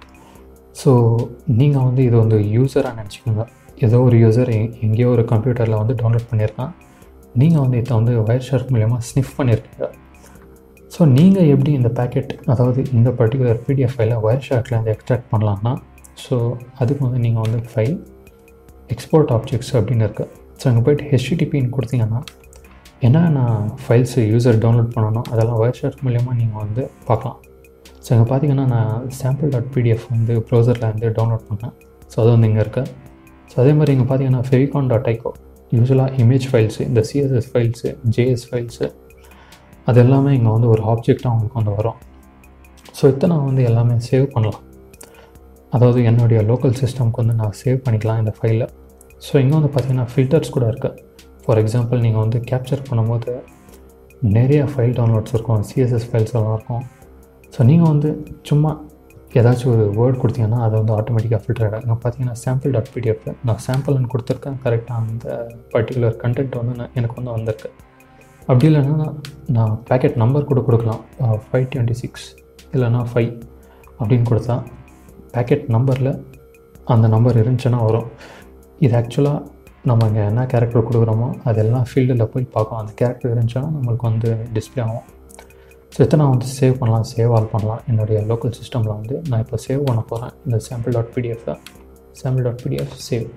Speaker 1: ஸோ நீங்கள் வந்து இது வந்து யூஸராக நினச்சிக்கோங்க ஏதோ ஒரு யூசர் எங்கேயோ ஒரு கம்ப்யூட்டரில் வந்து டவுன்லோட் பண்ணியிருக்கான் நீங்கள் வந்து இதை வந்து வயர் ஷார்க் மூலயமா ஸ்னிஃப் பண்ணியிருக்கீங்க ஸோ நீங்கள் எப்படி இந்த பேக்கெட் அதாவது இந்த பர்டிகுலர் பிடிஎஃப் ஃபைலை வயர் ஷார்க்கில் வந்து எக்ஸ்ட்ராக்ட் பண்ணலாம்னா ஸோ அதுக்கு வந்து நீங்கள் வந்து ஃபைல் எக்ஸ்போர்ட் ஆப்ஜெக்ட்ஸ் அப்படின்னு இருக்குது ஸோ அங்கே போய்ட்டு ஹெச்டிடிபின்னு கொடுத்தீங்கன்னா என்னென்ன ஃபைல்ஸ் யூசர் டவுன்லோட் பண்ணணும் அதெல்லாம் வயர் ஷார்க் மூலயமா நீங்கள் வந்து பார்க்கலாம் ஸோ இங்கே பார்த்தீங்கன்னா நான் சாம்பிள் டாட் பிடிஎஃப் வந்து ப்ரௌசரில் வந்து டவுன்லோட் பண்ணேன் ஸோ அது வந்து இங்கே இருக்குது ஸோ அதே மாதிரி இங்கே பார்த்தீங்கன்னா ஃபெவிகான் டாட் ஐகோ யூஸ்வலாக இமேஜ் ஃபைல்ஸு இந்த சிஎஸ்எஸ் ஃபைல்ஸு ஜேஎஸ் ஃபைல்ஸு அது எல்லாமே இங்கே வந்து ஒரு ஆப்ஜெக்டாக உங்களுக்கு வந்து வரும் ஸோ இதை நான் வந்து எல்லாமே சேவ் பண்ணலாம் அதாவது என்னுடைய லோக்கல் சிஸ்டம்க்கு வந்து நான் சேவ் பண்ணிக்கலாம் இந்த ஃபைலில் ஸோ இங்கே வந்து பார்த்தீங்கன்னா ஃபில்டர்ஸ் கூட இருக்குது ஃபார் எக்ஸாம்பிள் நீங்கள் வந்து கேப்சர் பண்ணும்போது நிறைய ஃபைல் டவுன்லோட்ஸ் இருக்கும் சிஎஸ்எஸ் ஃபைல்ஸ் எல்லாம் இருக்கும் ஸோ நீங்கள் வந்து சும்மா ஏதாச்சும் ஒரு வேர்ட் கொடுத்தீங்கன்னா அதை வந்து ஆட்டோமேட்டிக்காக ஃபில்டர் ஆகிடும் இங்கே பார்த்தீங்கன்னா சாம்பிள் டாட் பிடிஎஃப் நான் சாம்பிள்னு கொடுத்துருக்கேன் கரெக்டாக அந்த பர்டிகுலர் கண்டென்ட் வந்து நான் எனக்கு வந்து வந்திருக்கு அப்படி இல்லைன்னா நான் பேக்கெட் நம்பர் கூட கொடுக்கலாம் ஃபைவ் டுவெண்ட்டி சிக்ஸ் இல்லைனா ஃபைவ் அப்படின்னு கொடுத்தா பேக்கெட் நம்பரில் அந்த நம்பர் இருந்துச்சுன்னா வரும் இது ஆக்சுவலாக நம்ம இங்கே என்ன கேரக்டர் கொடுக்குறோமோ அதெல்லாம் ஃபீல்டில் போய் பார்க்கும் அந்த கேரக்டர் இருந்துச்சுன்னா நம்மளுக்கு வந்து டிஸ்பிளே ஆகும் ஸோ இதை நான் வந்து சேவ் பண்ணலாம் சேவ் ஆல் பண்ணலாம் என்னுடைய லோக்கல் சிஸ்டமில் வந்து நான் இப்போ சேவ் பண்ண போகிறேன் இந்த sample dot PDF sample dot PDF save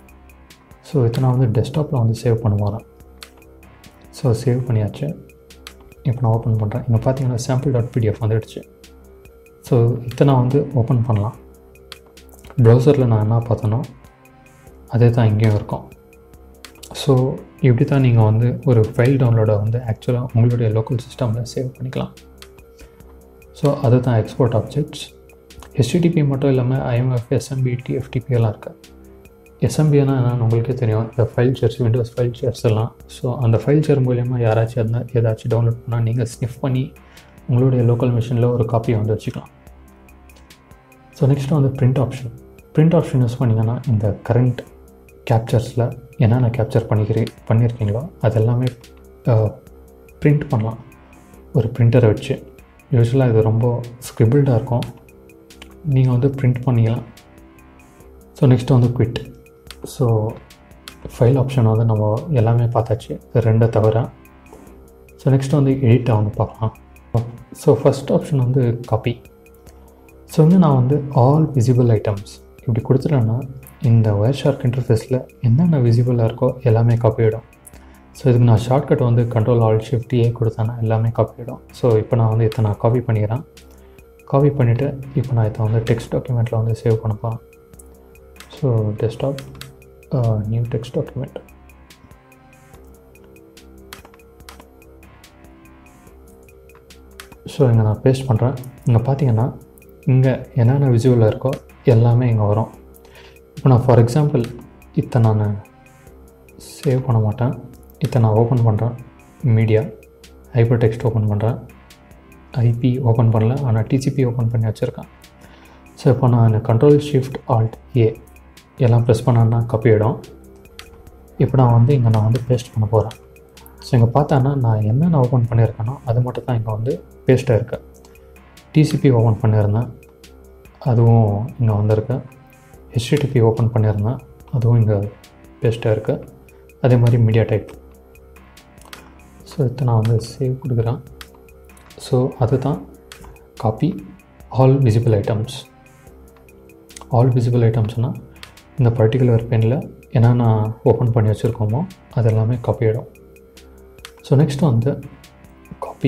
Speaker 1: so இதை நான் வந்து டெஸ்க்டாப்பில் வந்து சேவ் பண்ண போகிறேன் ஸோ சேவ் பண்ணியாச்சு இப்போ நான் ஓப்பன் பண்ணுறேன் இங்கே பார்த்தீங்கன்னா சாம்பிள் டாட் பிடிஎஃப் வந்துடுச்சு ஸோ இதை நான் வந்து ஓப்பன் பண்ணலாம் ப்ரௌசரில் நான் என்ன பார்த்தனோ அதே தான் இங்கேயும் இருக்கும் ஸோ இப்படி தான் நீங்கள் வந்து ஒரு ஃபைல் டவுன்லோடை வந்து ஆக்சுவலாக உங்களுடைய லோக்கல் சிஸ்டமில் சேவ் பண்ணிக்கலாம் ஸோ அது தான் எக்ஸ்போர்ட் ஆப்ஜெக்ட்ஸ் ஹெச்டிடிபி மட்டும் இல்லாமல் ஐஎம்எஃப் எஸ்எம்பி டிஎஃப்டிபி எல்லாம் இருக்குது எஸ்எம்பினா என்னன்னு உங்களுக்கே தெரியும் இந்த file shares Windows file shares எல்லாம் ஸோ அந்த ஃபைல் ஷேர் மூலியமாக யாராச்சும் இருந்தால் ஏதாச்சும் டவுன்லோட் பண்ணால் நீங்கள் ஸ்னிஃப் பண்ணி உங்களுடைய லோக்கல் மிஷினில் ஒரு காப்பியை வந்து வச்சுக்கலாம் ஸோ நெக்ஸ்ட்டு வந்து print option print option use பண்ணிங்கன்னா இந்த கரண்ட் கேப்சர்ஸில் என்னென்ன கேப்சர் பண்ணிக்கிறீ பண்ணியிருக்கீங்களோ அது எல்லாமே பிரிண்ட் பண்ணலாம் ஒரு பிரிண்டரை வச்சு யூஸ்வலாக இது ரொம்ப ஸ்கிரிபிள்டாக இருக்கும் நீங்கள் வந்து பிரிண்ட் பண்ணிக்கலாம் ஸோ நெக்ஸ்ட்டு வந்து குவிட் ஸோ ஃபைல் ஆப்ஷன் வந்து நம்ம எல்லாமே பார்த்தாச்சு ரெண்டை தவிர ஸோ நெக்ஸ்ட் வந்து எடிட்டை வந்து பார்க்கலாம் ஸோ ஃபஸ்ட் ஆப்ஷன் வந்து காப்பி ஸோ வந்து நான் வந்து ஆல் விசிபிள் ஐட்டம்ஸ் இப்படி கொடுத்துட்டேன்னா இந்த ஒயர் ஷார்க் இன்டர்ஃபேஸில் என்னென்ன விசிபிளாக இருக்கோ எல்லாமே காப்பி ஆகிடும் ஸோ இதுக்கு நான் ஷார்ட்கட் வந்து கண்ட்ரோல் ஆல் ஷிஃப்ட் ஏ கொடுத்தேன்னா எல்லாமே காப்பி ஆகிடும் ஸோ இப்போ நான் வந்து இதை நான் காப்பி பண்ணிக்கிறேன் காப்பி பண்ணிவிட்டு இப்போ நான் இதை வந்து டெக்ஸ்ட் டாக்குமெண்ட்டில் வந்து சேவ் பண்ண போகிறேன் so desktop new text document so இங்கே நான் பேஸ்ட் பண்ணுறேன் இங்கே பார்த்தீங்கன்னா இங்கே என்னென்ன விஜுவலாக இருக்கோ எல்லாமே இங்கே வரும் இப்போ நான் ஃபார் எக்ஸாம்பிள் இதை நான் சேவ் பண்ண மாட்டேன் இதை நான் ஓப்பன் பண்ணுறேன் மீடியா ஹைப்பர் டெக்ஸ்ட் ஓப்பன் பண்ணுறேன் ஐபி ஓப்பன் பண்ணல ஆனால் டிசிபி ஓப்பன் பண்ணி வச்சுருக்கேன் ஸோ இப்போ நான் கண்ட்ரோல் ஷிஃப்ட் ஆல்ட் ஏ எல்லாம் ப்ரெஸ் பண்ணேன்னா காப்பி ஆகிடும் இப்போ நான் வந்து இங்கே நான் வந்து பேஸ்ட் பண்ண போகிறேன் ஸோ இங்கே பார்த்தேன்னா நான் என்னென்ன ஓப்பன் பண்ணியிருக்கேனோ அது மட்டும் தான் இங்கே வந்து பேஸ்ட்டாக இருக்கு டிசிபி ஓப்பன் பண்ணியிருந்தேன் அதுவும் இங்கே வந்திருக்கு ஹெச்டிடிபி ஓப்பன் பண்ணியிருந்தேன் அதுவும் இங்கே பேஸ்ட்டாக இருக்குது அதே மாதிரி மீடியா டைப் ஸோ இதை நான் வந்து சேவ் கொடுக்குறேன் ஸோ அதுதான் copy all visible items all visible ஐட்டம்ஸ்னால் இந்த பர்டிகுலர் பெனில் என்னென்ன ஓப்பன் பண்ணி வச்சுருக்கோமோ அது எல்லாமே காப்பி ஆகிடும் ஸோ நெக்ஸ்ட் வந்து copy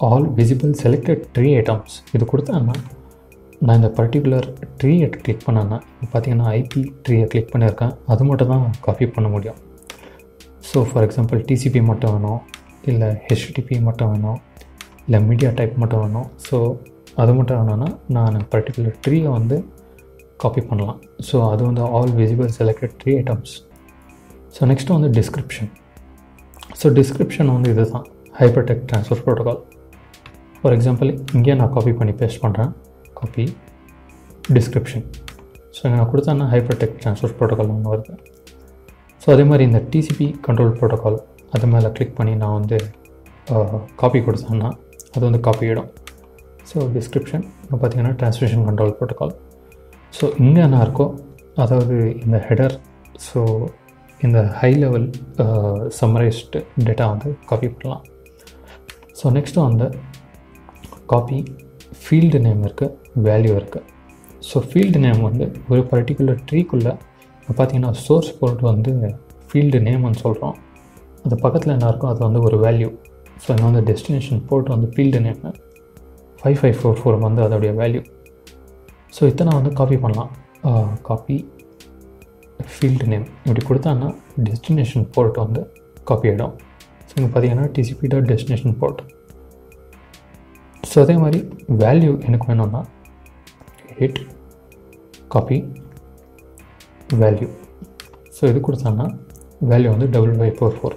Speaker 1: all visible selected tree items இது கொடுத்தாங்கன்னா நான் இந்த பர்டிகுலர் ட்ரீயை கிளிக் பண்ணேன்னா இப்போ பார்த்தீங்கன்னா ஐபி ட்ரீயை கிளிக் பண்ணியிருக்கேன் அது மட்டும் தான் காப்பி பண்ண முடியும் ஸோ ஃபார் எக்ஸாம்பிள் டிசிபி மட்டும் வேணும் இல்லை ஹெச்டிபி மட்டும் வேணும் இல்லை மீடியா டைப் மட்டும் வேணும் ஸோ அது மட்டும் வேணும்னா நான் பர்டிகுலர் ட்ரீயை வந்து காப்பி பண்ணலாம் ஸோ அது வந்து all visible selected tree items so next வந்து டிஸ்கிரிப்ஷன் ஸோ டிஸ்கிரிப்ஷன் வந்து இது தான் hypertext transfer protocol for example இங்கே நான் காப்பி பண்ணி பேஸ்ட் பண்ணுறேன் காப்பி டிஸ்கிரிப்ஷன் ஸோ இங்கே நான் கொடுத்தேன்னா ஹைப்பர்டெக் ட்ரான்ஸ்ஃபர் ப்ரோட்டோகால் ஒன்று வருது ஸோ அதே மாதிரி இந்த டிசிபி கண்ட்ரோல் ப்ரோட்டோகால் அது மேலே கிளிக் பண்ணி நான் வந்து காப்பி கொடுத்தேன்னா அது வந்து காப்பி ஆகிடும் ஸோ டிஸ்கிரிப்ஷன் இப்போ பார்த்தீங்கன்னா ட்ரான்ஸ்மிஷன் கண்ட்ரோல் ப்ரோட்டோகால் ஸோ இங்கே என்ன இருக்கோ அதாவது இந்த ஹெடர் ஸோ இந்த ஹை லெவல் சம்மரைஸ்டு டேட்டா வந்து காப்பி பண்ணலாம் ஸோ நெக்ஸ்ட்டு வந்து காப்பி ஃபீல்டு நேம் இருக்குது வேல்யூ இருக்குது ஸோ ஃபீல்டு நேம் வந்து ஒரு பர்டிகுலர் ட்ரீக்குள்ளே இப்போ பார்த்தீங்கன்னா சோர்ஸ் போர்ட் வந்து ஃபீல்டு நேம்னு சொல்கிறோம் அது பக்கத்தில் என்ன இருக்கோ அது வந்து ஒரு வேல்யூ ஸோ இங்கே வந்து டெஸ்டினேஷன் போர்ட் வந்து field name five five four four வந்து அதோடைய வேல்யூ ஸோ இத்தனை வந்து காப்பி பண்ணலாம் காப்பி ஃபீல்டு நேம் இப்படி கொடுத்தான்னா டெஸ்டினேஷன் போர்ட் வந்து காப்பி ஆகிடும் ஸோ இங்கே பார்த்தீங்கன்னா TCP dot destination port so அதே மாதிரி வேல்யூ எனக்கு வேணும்னா எயிட் காப்பி வேல்யூ ஸோ இது கொடுத்தாங்கன்னா வேல்யூ வந்து double five four four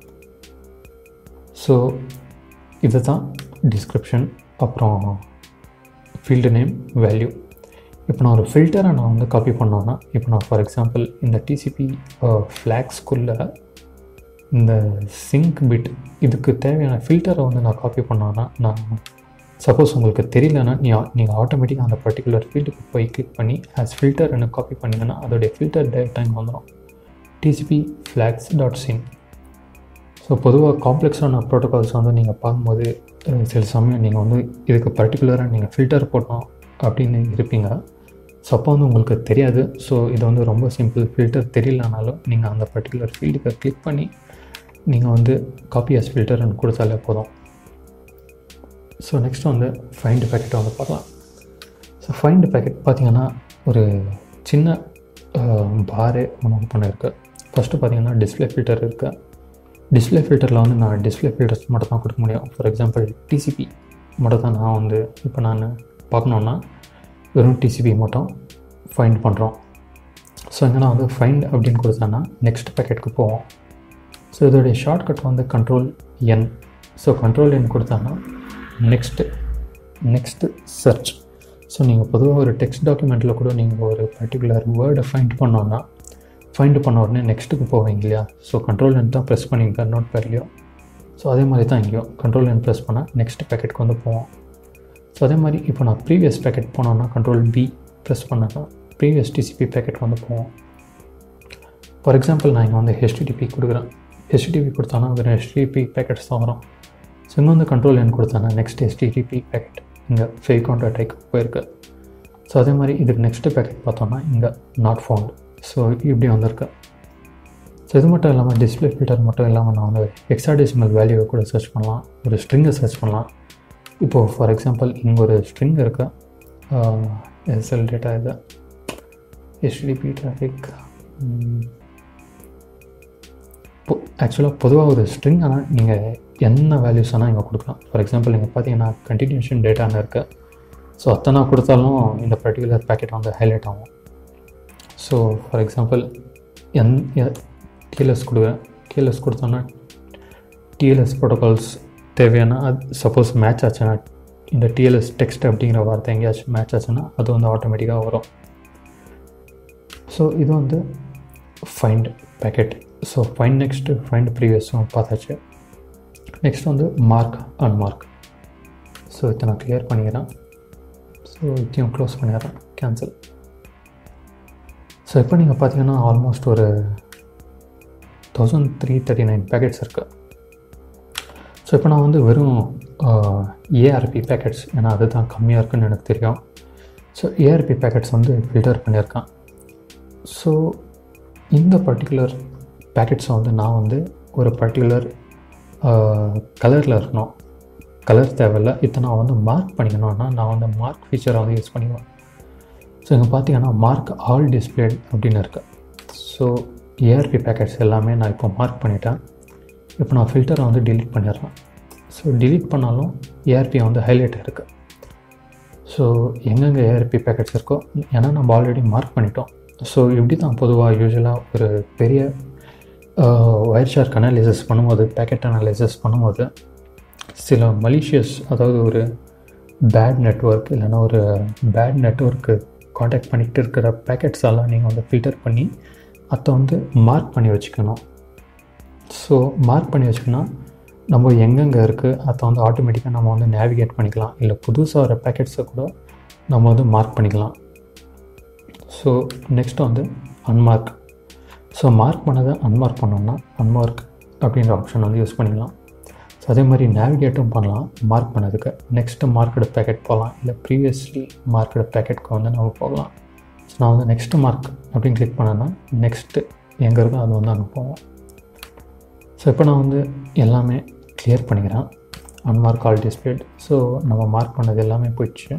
Speaker 1: so இது தான் டிஸ்கிரிப்ஷன் அப்புறம் ஃபீல்டு நேம் வேல்யூ இப்போ நான் ஒரு ஃபில்டரை நான் வந்து காப்பி பண்ணோன்னா இப்போ நான் ஃபார் எக்ஸாம்பிள் இந்த டிசிபி ஃப்ளாக்ஸ்குள்ளே இந்த சிங்க் பிட் இதுக்கு தேவையான ஃபில்டரை வந்து நான் காப்பி பண்ணோன்னா நான் சப்போஸ் உங்களுக்கு தெரியலன்னா நீ நீங்கள் ஆட்டோமேட்டிக்காக அந்த பர்டிகுலர் ஃபீல்டுக்கு போய் கிளிக் பண்ணி ஆஸ் ஃபில்டர் எனக்கு காப்பி பண்ணிங்கன்னா அதோடைய ஃபில்டர் டேரெக்டாக இங்கே வந்துடும் TCP flags dot SYN so பொதுவாக காம்ப்ளெக்ஸான ப்ரோட்டோகால்ஸ் வந்து நீங்கள் பார்க்கும்போது சில சமயம் நீங்கள் வந்து இதுக்கு பர்டிகுலராக நீங்கள் ஃபில்டர் போட்டோம் அப்படின்னு இருப்பீங்க ஸோ அப்போ வந்து உங்களுக்கு தெரியாது ஸோ இது வந்து ரொம்ப சிம்பிள் ஃபில்டர் தெரியலனாலும் நீங்கள் அந்த பர்டிகுலர் ஃபீல்டுக்கு கிளிக் பண்ணி நீங்கள் வந்து காப்பி ஆஸ் ஃபில்டர்னு கொடுத்தாலே போதும் ஸோ நெக்ஸ்ட் வந்து ஃபைண்ட் பேக்கெட்டை வந்து பார்க்கலாம் ஸோ ஃபைண்ட் பேக்கெட் பார்த்திங்கன்னா ஒரு சின்ன பாரே ஒன்று ஓப்பன் இருக்குது ஃபஸ்ட்டு பார்த்தீங்கன்னா டிஸ்பிளே ஃபில்டர் இருக்குது டிஸ்பிளே ஃபில்டரில் வந்து நான் டிஸ்பிளே ஃபில்டர்ஸ் மட்டும் தான் கொடுக்க முடியும் ஃபார் எக்ஸாம்பிள் டிசிபி மட்டும் தான் நான் வந்து இப்போ நான் பார்க்கணுன்னா வெறும் டிசிபி மட்டும் ஃபைண்ட் பண்ணுறோம் ஸோ இங்கே நான் வந்து ஃபைண்ட் அப்படின்னு கொடுத்தேன்னா நெக்ஸ்ட் பேக்கெட்டுக்கு போவோம் ஸோ இதோடைய ஷார்ட்கட் வந்து control N so control N கொடுத்தான்னா நெக்ஸ்ட்டு நெக்ஸ்ட்டு சர்ச் ஸோ நீங்கள் பொதுவாக ஒரு டெக்ஸ்ட் டாக்குமெண்ட்டில் கூட நீங்கள் ஒரு பர்டிகுலர் வேர்டை ஃபைண்ட் பண்ணோன்னா ஃபைண்ட் பண்ண உடனே நெக்ஸ்ட்டுக்கு போவீங்க இல்லையா ஸோ கண்ட்ரோல் என் தான் ப்ரெஸ் பண்ணிங்க நோட் பேர்லையோ ஸோ அதே மாதிரி தான் இங்கேயும் கண்ட்ரோல் என் ப்ரெஸ் பண்ணால் நெக்ஸ்ட் பேக்கெட்டுக்கு வந்து போவோம் ஸோ அதே மாதிரி இப்போ நான் ப்ரீவியஸ் பேக்கெட் போனோன்னா கண்ட்ரோல் பி ப்ரெஸ் பண்ணேன்னா ப்ரீவியஸ் டிசிபி பேக்கெட் வந்து போவோம் ஃபார் எக்ஸாம்பிள் நான் இங்கே வந்து ஹெச்டிடிபி கொடுக்குறேன் ஹெச்டிடிபி கொடுத்தானா வெறும் ஹெச்டிடிபி பேக்கெட்ஸ் தான் வரும் ஸோ இங்கே வந்து கண்ட்ரோல் என் கொடுத்தானா நெக்ஸ்ட் ஹெச்டிடிபி பேக்கெட் இங்கே ஃபேக் கவுண்டர் டைக் போயிருக்கு ஸோ அதே மாதிரி இதுக்கு நெக்ஸ்ட் பேக்கெட் பார்த்தோன்னா இங்கே நாட் ஃபவுண்ட் ஸோ இப்படி வந்திருக்கு ஸோ இது மட்டும் இல்லாமல் டிஸ்பிளே ஃபில்டர் மட்டும் இல்லாமல் நான் வந்து எக்ஸாடெசிமல் வேல்யூவை கூட சர்ச் பண்ணலாம் ஒரு ஸ்ட்ரிங்கை சர்ச் பண்ணலாம் இப்போது ஃபார் எக்ஸாம்பிள் இங்கே ஒரு ஸ்ட்ரிங் இருக்கு எஸ்எல் டேட்டா இது ஹெச்டிபி டிராஃபிக் ஆக்சுவலாக பொதுவாக ஒரு ஸ்ட்ரிங் ஆனால் நீங்கள் என்ன வேல்யூஸ் ஆனால் இங்கே கொடுக்கலாம் ஃபார் எக்ஸாம்பிள் நீங்கள் பார்த்தீங்கன்னா கண்டினியூஷன் டேட்டான்னு இருக்குது ஸோ அத்தனை கொடுத்தாலும் இந்த பர்டிகுலர் பேக்கெட் வந்து ஹைலைட் ஆகும் ஸோ ஃபார் எக்ஸாம்பிள் என் டிஎல்எஸ் கொடுக்குறேன் டிஎல்எஸ் கொடுத்தோன்னா டிஎல்எஸ் ப்ரோட்டோகால்ஸ் தேவையான அது சப்போஸ் மேட்ச் ஆச்சுன்னா இந்த டிஎல்எஸ் டெக்ஸ்ட் அப்படிங்கிற வார்த்தை எங்கேயாச்சும் மேட்ச் ஆச்சுன்னா அது வந்து ஆட்டோமேட்டிக்காக வரும் ஸோ இது வந்து find packet so find next find ப்ரீவியஸும் பார்த்தாச்சு நெக்ஸ்ட் வந்து மார்க் அன்மார்க் ஸோ இதை நான் கிளியர் பண்ணிக்கிறேன் ஸோ இதையும் க்ளோஸ் பண்ணிடுறேன் கேன்சல் ஸோ இப்போ நீங்கள் பார்த்தீங்கன்னா ஆல்மோஸ்ட் ஒரு thousand three thirty nine packets இருக்குது ஸோ இப்போ நான் வந்து வெறும் ஏஆர்பி பேக்கெட்ஸ் ஏன்னா அதுதான் கம்மியாக இருக்குன்னு எனக்கு தெரியும் ஸோ ஏஆர்பி பேக்கெட்ஸ் வந்து ஃபில்டர் பண்ணியிருக்கேன் ஸோ இந்த பர்டிகுலர் பேக்கெட்ஸை வந்து நான் வந்து ஒரு பர்டிகுலர் கலரில் இருக்கணும் கலர் தேவையில்ல இதை நான் வந்து மார்க் பண்ணிக்கணும்னா நான் வந்து மார்க் ஃபீச்சரை வந்து யூஸ் பண்ணிக்குவேன் ஸோ இங்கே பார்த்தீங்கன்னா மார்க் ஆல் டிஸ்பிளேட் அப்படின்னு இருக்கு ஸோ ஏஆர்பி பேக்கெட்ஸ் எல்லாமே நான் இப்போ மார்க் பண்ணிட்டேன் இப்போ நான் ஃபில்டரை வந்து delete பண்ணிடுறேன் ஸோ delete பண்ணாலும் ஏஆர்பி வந்து ஹைலைட் இருக்குது ஸோ எங்கெங்கே ஏஆர்பி பேக்கெட்ஸ் இருக்கோ ஏன்னா நம்ம ஆல்ரெடி மார்க் பண்ணிட்டோம் ஸோ இப்படி தான் பொதுவாக யூஸ்வலாக ஒரு பெரிய ஒயர் ஷார்க் அனாலிசிஸ் பண்ணும்போது பேக்கெட் அனாலிசிஸ் பண்ணும்போது சில மலிஷியஸ் அதாவது ஒரு பேட் நெட்ஒர்க் இல்லைன்னா ஒரு பேட் நெட்ஒர்க்கு காண்டாக்ட் பண்ணிக்கிட்டு இருக்கிற பேக்கெட்ஸ் எல்லாம் நீங்கள் வந்து ஃபில்டர் பண்ணி அதை வந்து மார்க் பண்ணி வச்சுக்கணும் ஸோ மார்க் பண்ணி வச்சுக்கணும் நம்ம எங்கெங்கே இருக்குது அதை வந்து ஆட்டோமேட்டிக்காக நம்ம வந்து நேவிகேட் பண்ணிக்கலாம் இல்லை புதுசாக வர பேக்கெட்ஸை கூட நம்ம வந்து மார்க் பண்ணிக்கலாம் ஸோ நெக்ஸ்ட் வந்து அன்மார்க் ஸோ மார்க் பண்ணதை அன்மார்க் பண்ணோம்னா அன்மார்க் அப்படின்ற ஆப்ஷன் வந்து யூஸ் பண்ணிக்கலாம் ஸோ அதே மாதிரி நேவிகேட்டும் பண்ணலாம் மார்க் பண்ணதுக்கு நெக்ஸ்ட்டு மார்க்கெட் பேக்கெட் போகலாம் இல்லை ப்ரீவியஸ்லி மார்க்கெட் பேக்கெட்க்கு வந்து நம்ம போகலாம் ஸோ நான் வந்து நெக்ஸ்ட்டு மார்க் அப்படின்னு கிளிக் பண்ணேன்னா நெக்ஸ்ட்டு எங்கே இருக்கோ அது வந்து அங்கே போவோம் ஸோ இப்போ நான் வந்து எல்லாமே கிளியர் பண்ணிக்கிறேன் அன்மார்க் ஆல் டிஸ்பிளேட் ஸோ நம்ம மார்க் பண்ணது எல்லாமே போயிடுச்சு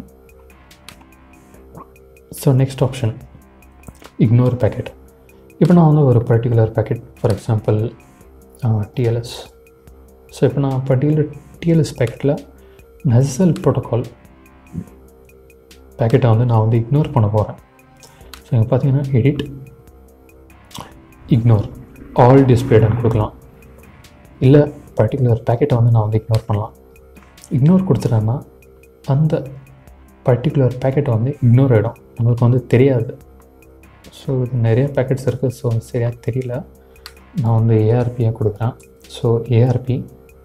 Speaker 1: so next option ignore packet இப்போ நான் வந்து ஒரு particular packet for example TLS so இப்போ நான் பர்டிகுலர் டிஎல்எஸ் பேக்கெட்டில் நெசல் ப்ரோட்டோகால் பேக்கெட்டை வந்து நான் வந்து இக்னோர் பண்ண போகிறேன் ஸோ இங்கே பார்த்தீங்கன்னா எடிட் இக்னோர் ஆல் டிஸ்பிளேடன் கொடுக்கலாம் இல்லை பர்டிகுலர் பேக்கெட்டை வந்து நான் வந்து இக்னோர் பண்ணலாம் இக்னோர் கொடுத்துட்டேன்னா அந்த பர்டிகுலர் பேக்கெட் வந்து இக்னோர் ஆகிடும் நம்மளுக்கு வந்து தெரியாது ஸோ இது நிறைய பேக்கெட்ஸ் இருக்குது ஸோ சரியாக தெரியல நான் வந்து ஏஆர்பியாக கொடுக்குறேன் so ARP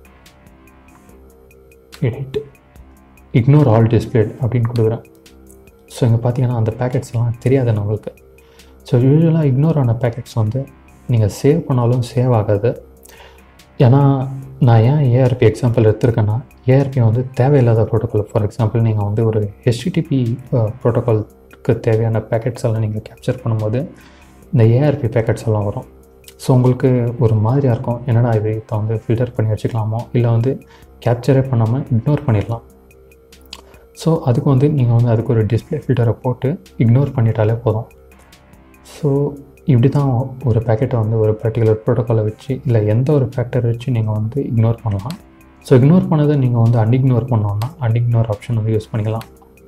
Speaker 1: edit ignore all displayed அப்படின்னு கொடுக்குறேன் ஸோ இங்கே பார்த்தீங்கன்னா அந்த பேக்கெட்ஸ்லாம் தெரியாது நம்மளுக்கு ஸோ யூஸ்வலாக இக்னோர் ஆன பேக்கெட்ஸ் வந்து நீங்கள் சேவ் பண்ணாலும் சேவ் ஆகாது ஏன்னா நான் ஏன் ஏஆர்பி எக்ஸாம்பிள் எடுத்திருக்கேன்னா ஏஆர்பி வந்து தேவையில்லாத ப்ரோட்டோக்கால் ஃபார் எக்ஸாம்பிள் நீங்கள் வந்து ஒரு ஹெச்டிடிபி ப்ரோட்டோக்கால்க்கு தேவையான பேக்கெட்ஸ் எல்லாம் நீங்கள் கேப்சர் பண்ணும்போது இந்த ஏஆர்பி பேக்கெட்ஸ் எல்லாம் வரும் ஸோ உங்களுக்கு ஒரு மாதிரியாக இருக்கும் என்னடா இது இப்போ வந்து ஃபில்டர் பண்ணி வச்சுக்கலாமோ இல்லை வந்து கேப்சரே பண்ணாமல் இக்னோர் பண்ணிடலாம் ஸோ அதுக்கு வந்து நீங்கள் வந்து அதுக்கு ஒரு டிஸ்பிளே ஃபில்டரை போட்டு இக்னோர் பண்ணிட்டாலே போதும் ஸோ இப்படி தான் ஒரு பேக்கெட்டை வந்து ஒரு பர்டிகுலர் ப்ரோட்டோக்காலை வச்சு இல்லை எந்த ஒரு ஃபேக்டர் வச்சு நீங்கள் வந்து இக்னோர் பண்ணலாம் ஸோ இக்னோர் பண்ணதை நீங்கள் வந்து அன்இக்னோர் பண்ணோன்னா அன்இக்னோர் ஆப்ஷன் வந்து யூஸ் பண்ணிக்கலாம்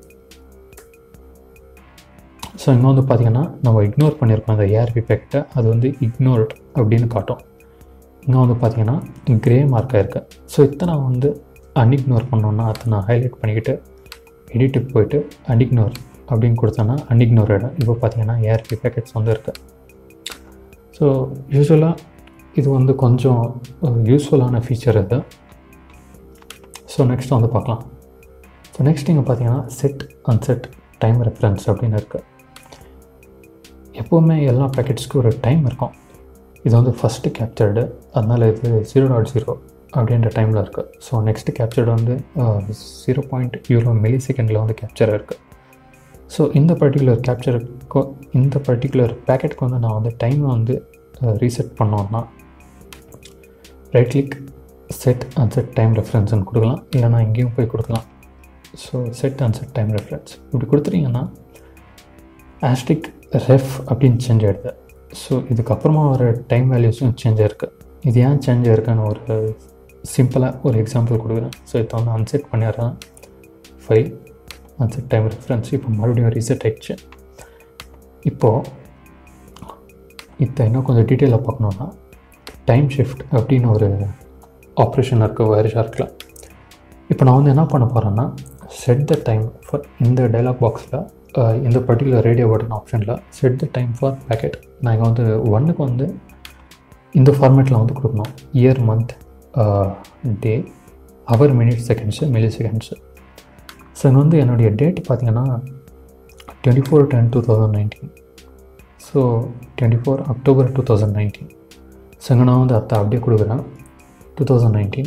Speaker 1: ஸோ இங்கே வந்து பார்த்தீங்கன்னா நம்ம இக்னோர் பண்ணியிருக்கோம் அந்த ஏஆர்பி பேக்கெட்டை அது வந்து இக்னோர்ட் அப்படின்னு காட்டும் இங்கே வந்து பார்த்தீங்கன்னா க்ரே மார்க்காக இருக்குது ஸோ இத்தனை வந்து அன்இக்னோர் பண்ணோன்னா அதை நான் ஹைலைட் பண்ணிக்கிட்டு எடிட்டுக்கு போயிட்டு அன்இக்னோர் அப்படின்னு கொடுத்தோன்னா அன்இக்னோர் ஆகிடும் இப்போ பார்த்தீங்கன்னா ஏஆர்பி பேக்கெட்ஸ் வந்து இருக்குது ஸோ யூஸ்வலாக இது வந்து கொஞ்சம் யூஸ்ஃபுல்லான ஃபீச்சர் இது ஸோ நெக்ஸ்ட் வந்து பார்க்கலாம் ஸோ நெக்ஸ்ட் இங்கே பார்த்தீங்கன்னா செட் அன்செட் டைம் ரெஃபரன்ஸ் அப்படின்னு இருக்குது எப்போவுமே எல்லா பேக்கெட்ஸ்க்கும் ஒரு டைம் இருக்கும் இது வந்து ஃபஸ்ட்டு கேப்சர்டு அதனால் இது ஜீரோ டாட் ஜீரோ அப்படின்ற டைமில் இருக்குது ஸோ நெக்ஸ்ட்டு கேப்சர்டு வந்து ஜீரோ பாயிண்ட் யூரோ மில்லி செகண்டில் வந்து கேப்சர் இருக்குது ஸோ இந்த பர்டிகுலர் கேப்சருக்கு இந்த பர்டிகுலர் பேக்கெட்டுக்கு வந்து நான் வந்து டைமை வந்து ரீசெட் பண்ணோன்னா right click set and set time ரெஃபரன்ஸ்னு கொடுக்கலாம் இல்லைனா இங்கேயும் போய் கொடுக்கலாம் so set and set time reference இப்படி கொடுத்துட்டீங்கன்னா ஆஸ்டிக் ரெஃப் அப்படின்னு சேஞ்ச் ஆகிடுது ஸோ இதுக்கப்புறமா வர டைம் வேல்யூஸும் சேஞ்ச் ஆயிருக்கு இது ஏன் சேஞ்ச் ஆயிருக்குன்னு ஒரு சிம்பிளாக ஒரு எக்ஸாம்பிள் கொடுக்குறேன் ஸோ இதை வந்து அன்செட் பண்ணிடுறேன் ஃபைல் அன்செட் டைம் ரெஃபரன்ஸ் இப்போ மறுபடியும் ரீசெட் ஆயிடுச்சு இப்போது இதை இன்னும் கொஞ்சம் டீட்டெயிலாக பார்க்கணுன்னா டைம் ஷிஃப்ட் அப்படின்னு ஒரு ஆப்ரேஷன் இருக்குது வயர் ஷார்க்கில் இப்போ நான் வந்து என்ன பண்ண போகிறேன்னா செட் த டைம் ஃபார் இந்த டைலாக் பாக்ஸில் இந்த பர்டிகுலர் ரேடியோ பட்டன் ஆப்ஷனில் set the time for packet நான் இங்கே வந்து ஒன்றுக்கு வந்து இந்த ஃபார்மேட்டில் வந்து கொடுக்கணும் year month day hour minute seconds milliseconds so இங்கே வந்து என்னுடைய டேட் பார்த்தீங்கன்னா twenty four ten two thousand nineteen so twenty four October two thousand nineteen so இங்கே நான் வந்து அதை அப்படியே கொடுக்குறேன் two thousand nineteen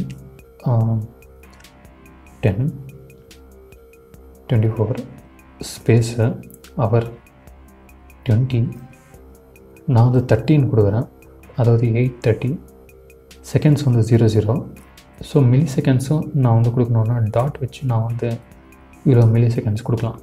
Speaker 1: ten twenty four space hour twenty நான் வந்து தேர்ட்டின் கொடுக்குறேன் அதாவது எயிட் தேர்ட்டி செகண்ட்ஸ் வந்து ஜீரோ ஜீரோ ஸோ மில்லி செகண்ட்ஸும் நான் வந்து கொடுக்கணுன்னா டாட் வச்சு நான் வந்து இவ்வளோ மில்லி செகண்ட்ஸ் கொடுக்கலாம்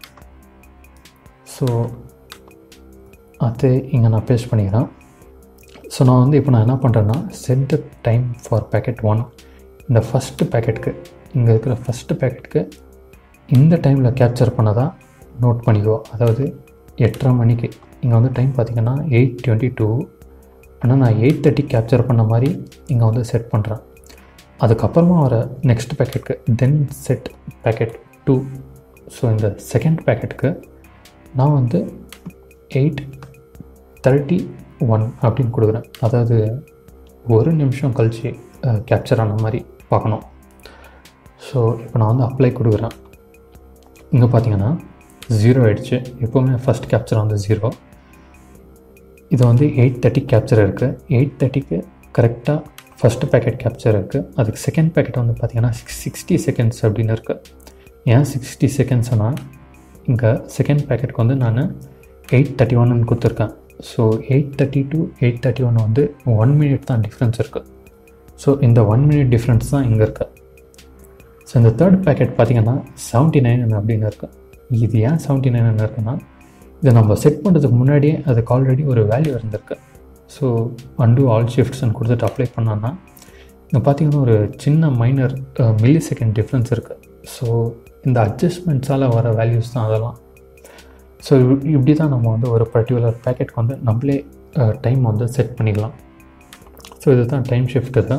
Speaker 1: ஸோ அது இங்கே நான் பேஸ்ட் பண்ணிக்கிறேன் ஸோ நான் வந்து இப்போ நான் என்ன பண்ணுறேன்னா set the time for packet one இந்த ஃபஸ்ட்டு பேக்கெட்டுக்கு இங்கே இருக்கிற ஃபஸ்ட்டு பேக்கெட்டுக்கு இந்த டைமில் கேப்சர் பண்ணதான் நோட் பண்ணிக்கோ அதாவது எட்டரை மணிக்கு இங்கே வந்து டைம் பார்த்திங்கன்னா எயிட் டுவெண்ட்டி டூ ஆனால் நான் எயிட் தேர்ட்டி கேப்சர் பண்ண மாதிரி இங்கே வந்து செட் பண்ணுறேன் அதுக்கப்புறமா வர நெக்ஸ்ட் பேக்கெட்டுக்கு then set packet two so இந்த செகண்ட் பேக்கெட்டுக்கு நான் வந்து எயிட் தேர்ட்டி ஒன் அப்படின்னு கொடுக்குறேன் அதாவது ஒரு நிமிஷம் கழித்து கேப்சர் ஆன மாதிரி பார்க்கணும் ஸோ இப்போ நான் வந்து அப்ளை கொடுக்குறேன் இங்கே பார்த்தீங்கன்னா ஜீரோ ஆகிடுச்சு எப்போவுமே ஃபஸ்ட் கேப்சர் வந்து ஜீரோ இது வந்து எயிட் தேர்ட்டி கேப்சர் இருக்குது எயிட் தேர்ட்டிக்கு கரெக்டாக ஃபஸ்ட்டு பேக்கெட் கேப்சர் இருக்குது அதுக்கு செகண்ட் பேக்கெட் வந்து பார்த்திங்கன்னா சிக்ஸ் சிக்ஸ்டி செகண்ட்ஸ் அப்படின்னு இருக்குது ஏன் சிக்ஸ்டி செகண்ட்ஸ்னால் இங்கே செகண்ட் பேக்கெட்டுக்கு வந்து நான் எயிட் தேர்ட்டி ஒன்னு கொடுத்துருக்கேன் so eight thirty to eight thirty one வந்து ஒன் மினிட் தான் டிஃப்ரென்ஸ் இருக்குது ஸோ இந்த ஒன் மினிட் டிஃப்ரென்ஸ் தான் இங்கே இருக்குது ஸோ இந்த தேர்ட் பேக்கெட் பார்த்திங்கன்னா செவன்ட்டி நைன் அப்படின்னு இருக்குது இது ஏன் செவன்ட்டி நைன் இருக்குன்னா இதை நம்ம செட் பண்ணுறதுக்கு முன்னாடியே அதுக்கு ஆல்ரெடி ஒரு வேல்யூ இருந்திருக்கு ஸோ அண்டு ஆல் ஷிஃப்ட்ஸ்ன்னு கொடுத்துட்டு அப்ளை பண்ணோன்னா இங்கே பார்த்தீங்கன்னா ஒரு சின்ன மைனர் மில்லி செகண்ட் டிஃப்ரென்ஸ் இருக்குது ஸோ இந்த அட்ஜஸ்ட்மெண்ட்ஸால் வர வேல்யூஸ் தான் அதெல்லாம் ஸோ இப்படி தான் நம்ம வந்து ஒரு பர்டிகுலர் பேக்கெட்க்கு வந்து நம்மளே டைம் வந்து செட் பண்ணிக்கலாம் ஸோ இது தான் டைம் ஷிஃப்ட் தான்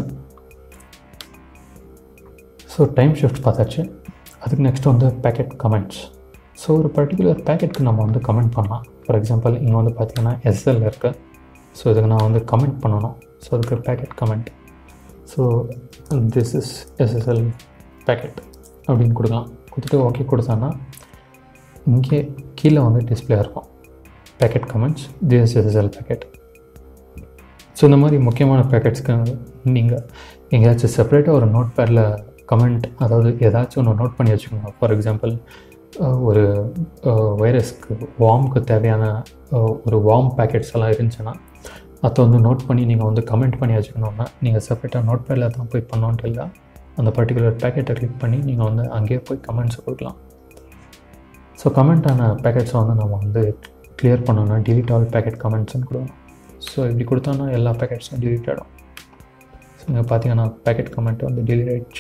Speaker 1: ஸோ டைம் ஷிஃப்ட் பார்த்தாச்சு அதுக்கு நெக்ஸ்ட் வந்து பேக்கெட் கமெண்ட்ஸ் ஸோ ஒரு பர்டிகுலர் பேக்கெட்க்கு நம்ம வந்து கமெண்ட் பண்ணலாம் ஃபார் எக்ஸாம்பிள் இங்கே வந்து பார்த்திங்கன்னா எஸ்எல் இருக்குது ஸோ இதுக்கு நான் வந்து கமெண்ட் பண்ணணும் ஸோ அதுக்கு packet comment so this is SSL packet அப்படின்னு கொடுக்கலாம் கொடுத்துட்டு ஓகே கொடுத்தான்னா இங்கே கீழே வந்து டிஸ்பிளே இருக்கும் packet comments this SSL packet so இந்த மாதிரி முக்கியமான பேக்கெட்ஸ்க்கு நீங்கள் எங்கேயாச்சும் செப்பரேட்டாக ஒரு நோட் பேடில் கமெண்ட் அதாவது ஏதாச்சும் ஒன்று நோட் பண்ணி வச்சுக்கோங்க ஃபார் எக்ஸாம்பிள் ஒரு வைரஸ்க்கு வார்முக்கு தேவையான ஒரு வார்ம் பேக்கெட்ஸ் எல்லாம் இருந்துச்சுன்னா அதை வந்து நோட் பண்ணி நீங்கள் வந்து கமெண்ட் பண்ணி வச்சுக்கணுன்னா நீங்கள் செப்பரேட்டாக நோட் பேடில் தான் போய் பண்ணோன்ட்டு இல்லை அந்த பர்டிகுலர் பேக்கெட்டை கிளிக் பண்ணி நீங்கள் வந்து அங்கேயே போய் கமெண்ட்ஸ் கொடுக்கலாம் ஸோ கமெண்ட்டான பேக்கெட்ஸை வந்து நம்ம வந்து கிளியர் பண்ணோன்னா டிலீட் ஆல் பேக்கெட் கமெண்ட்ஸ்னு கொடுக்கணும் ஸோ இப்படி கொடுத்தோன்னா எல்லா பேக்கெட்ஸும் டிலீட் ஆகிடும் ஸோ இங்கே பார்த்தீங்கன்னா பேக்கெட் கமெண்ட் வந்து டிலீட் ஆகிடுச்சு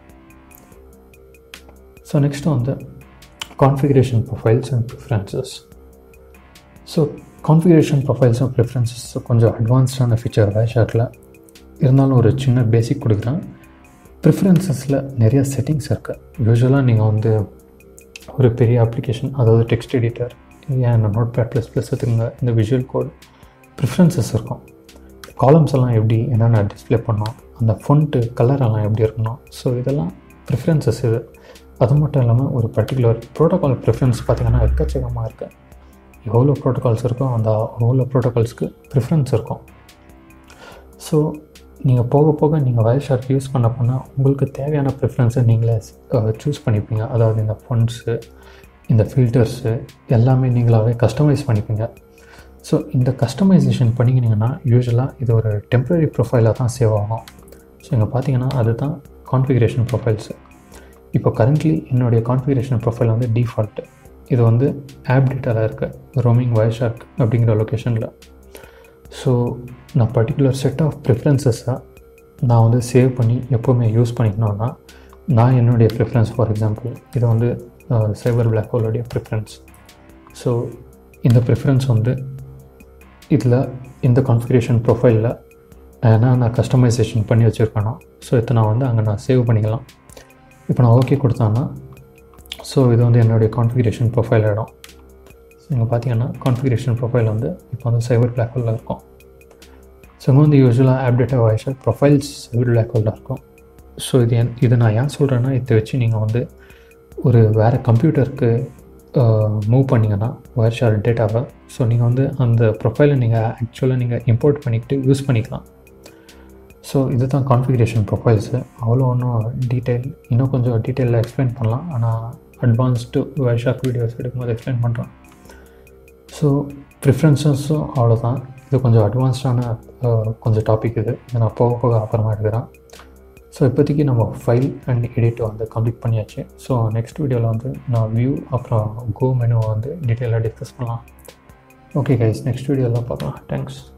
Speaker 1: ஸோ நெக்ஸ்ட்டு வந்து configuration profiles and preferences so configuration profiles and preferences கொஞ்சம் அட்வான்ஸ்டான ஃபீச்சர் வேஷாக்கில் இருந்தாலும் ஒரு சின்ன பேசிக் கொடுக்குறேன் ப்ரிஃபரன்சஸில் நிறைய செட்டிங்ஸ் இருக்குது யூஸ்வலாக நீங்கள் வந்து ஒரு பெரிய அப்ளிகேஷன் அதாவது டெக்ஸ்ட் எடிட்டர் ஏன் நோட் பேட் ப்ளஸ் ப்ளஸ் எடுத்துங்க இந்த விஷுவல் கோட் ப்ரிஃபரன்சஸ் இருக்கும் காலம்ஸ் எல்லாம் எப்படி என்னென்ன டிஸ்பிளே பண்ணோம் அந்த ஃபொண்ட்டு கலர் எல்லாம் எப்படி இருக்கணும் ஸோ இதெல்லாம் ப்ரிஃபரன்சஸ் இது அது மட்டும் இல்லாமல் ஒரு பர்டிகுலர் ப்ரோட்டோகால் ப்ரிஃபரன்ஸ் பார்த்திங்கன்னா எக்கச்சக்கமாக இருக்குது எவ்வளோ ப்ரோட்டோகால்ஸ் இருக்கோ அந்த அவ்வளோ ப்ரோட்டோகால்ஸ்க்கு ப்ரிஃபரன்ஸ் இருக்கும் ஸோ நீங்கள் போக போக நீங்கள் வயர் ஷார்க் யூஸ் பண்ண பண்ணால் உங்களுக்கு தேவையான ப்ரிஃபரன்ஸை நீங்களே சூஸ் பண்ணிப்பீங்க அதாவது இந்த ஃபண்ட்ஸு இந்த ஃபில்டர்ஸு எல்லாமே நீங்களாகவே கஸ்டமைஸ் பண்ணிப்பீங்க ஸோ இந்த கஸ்டமைசேஷன் பண்ணிக்கினீங்கன்னா யூஸ்வலாக இது ஒரு டெம்ப்ரரி ப்ரொஃபைலாக தான் சேவ் ஆகும் ஸோ இங்கே பார்த்தீங்கன்னா அதுதான் கான்ஃபிகரேஷன் ப்ரொஃபைல்ஸு இப்போ கரண்ட்லி என்னுடைய கான்ஃபிகரேஷன் ப்ரொஃபைல் வந்து டிஃபால்ட்டு இது வந்து ஆப் டேட்டாவில் இருக்குது ரோமிங் வயர்ஷார்க் அப்படிங்கிற லொக்கேஷனில் ஸோ நான் பர்டிகுலர் செட் ஆஃப் ப்ரிஃபரன்சஸை நான் வந்து சேவ் பண்ணி எப்போவுமே யூஸ் பண்ணிக்கணும்னா நான் என்னுடைய ப்ரிஃபரன்ஸ் ஃபார் எக்ஸாம்பிள் இது வந்து சைபர் பிளாக் ஹோலோடைய ப்ரிஃபரன்ஸ் ஸோ இந்த ப்ரிஃபரன்ஸ் வந்து இதில் இந்த கான்ஃபிகரேஷன் ப்ரொஃபைலில் ஏன்னா நான் கஸ்டமைசேஷன் பண்ணி வச்சுருக்கேனோ ஸோ இதை நான் வந்து அங்கே நான் சேவ் பண்ணிக்கலாம் இப்போ நான் ஓகே கொடுத்தான்னா ஸோ இது வந்து என்னுடைய கான்ஃபிகரேஷன் ப்ரொஃபைல் இடம் ஸோ இங்கே பார்த்தீங்கன்னா கான்ஃபிகரேஷன் ப்ரொஃபைல் வந்து இப்போ வந்து சைபர் பிளாக் ஹோலில் இருக்கும் ஸோ இங்கே வந்து யூஸ்வலாக ஆப்டேட்டா வாய்ஸில் ப்ரொஃபைல்ஸ் சைபர் பிளாக் ஹோலில் இருக்கும் ஸோ இது என் இது நான் ஏன் சொல்கிறேன்னா இதை வச்சு நீங்கள் வந்து ஒரு வேறு கம்ப்யூட்டருக்கு மூவ் பண்ணிங்கன்னா ஒயர் ஷார் டேட்டாவை ஸோ நீங்கள் வந்து அந்த ப்ரொஃபைலை நீங்கள் ஆக்சுவலாக நீங்கள் இம்போர்ட் பண்ணிக்கிட்டு யூஸ் பண்ணிக்கலாம் ஸோ இது தான் கான்ஃபிகரேஷன் ப்ரொஃபைல்ஸு அவ்வளோ ஒன்றும் டீட்டெயில் இன்னும் கொஞ்சம் டீட்டெயிலில் எக்ஸ்பிளைன் பண்ணலாம் ஆனால் அட்வான்ஸ்டு ஒயர் ஷார்க் வீடியோஸ் எடுக்கும்போது எக்ஸ்பிளைன் பண்ணுறேன் ஸோ ப்ரிஃபரன்சஸும் அவ்வளோதான் இது கொஞ்சம் அட்வான்ஸ்டான கொஞ்சம் டாபிக் இது இதை நான் போக போக அப்புறமா எடுக்கிறேன் ஸோ இப்போதைக்கு நம்ம ஃபைல் அண்ட் எடிட் வந்து கம்ப்ளீட் பண்ணியாச்சு ஸோ நெக்ஸ்ட் வீடியோவில் வந்து நான் வியூ அப்புறம் கோ மெனுவை வந்து டீட்டெயிலாக டிஸ்கஸ் பண்ணலாம் ஓகே கைஸ் நெக்ஸ்ட் வீடியோவில் பார்க்கலாம் தேங்க்ஸ்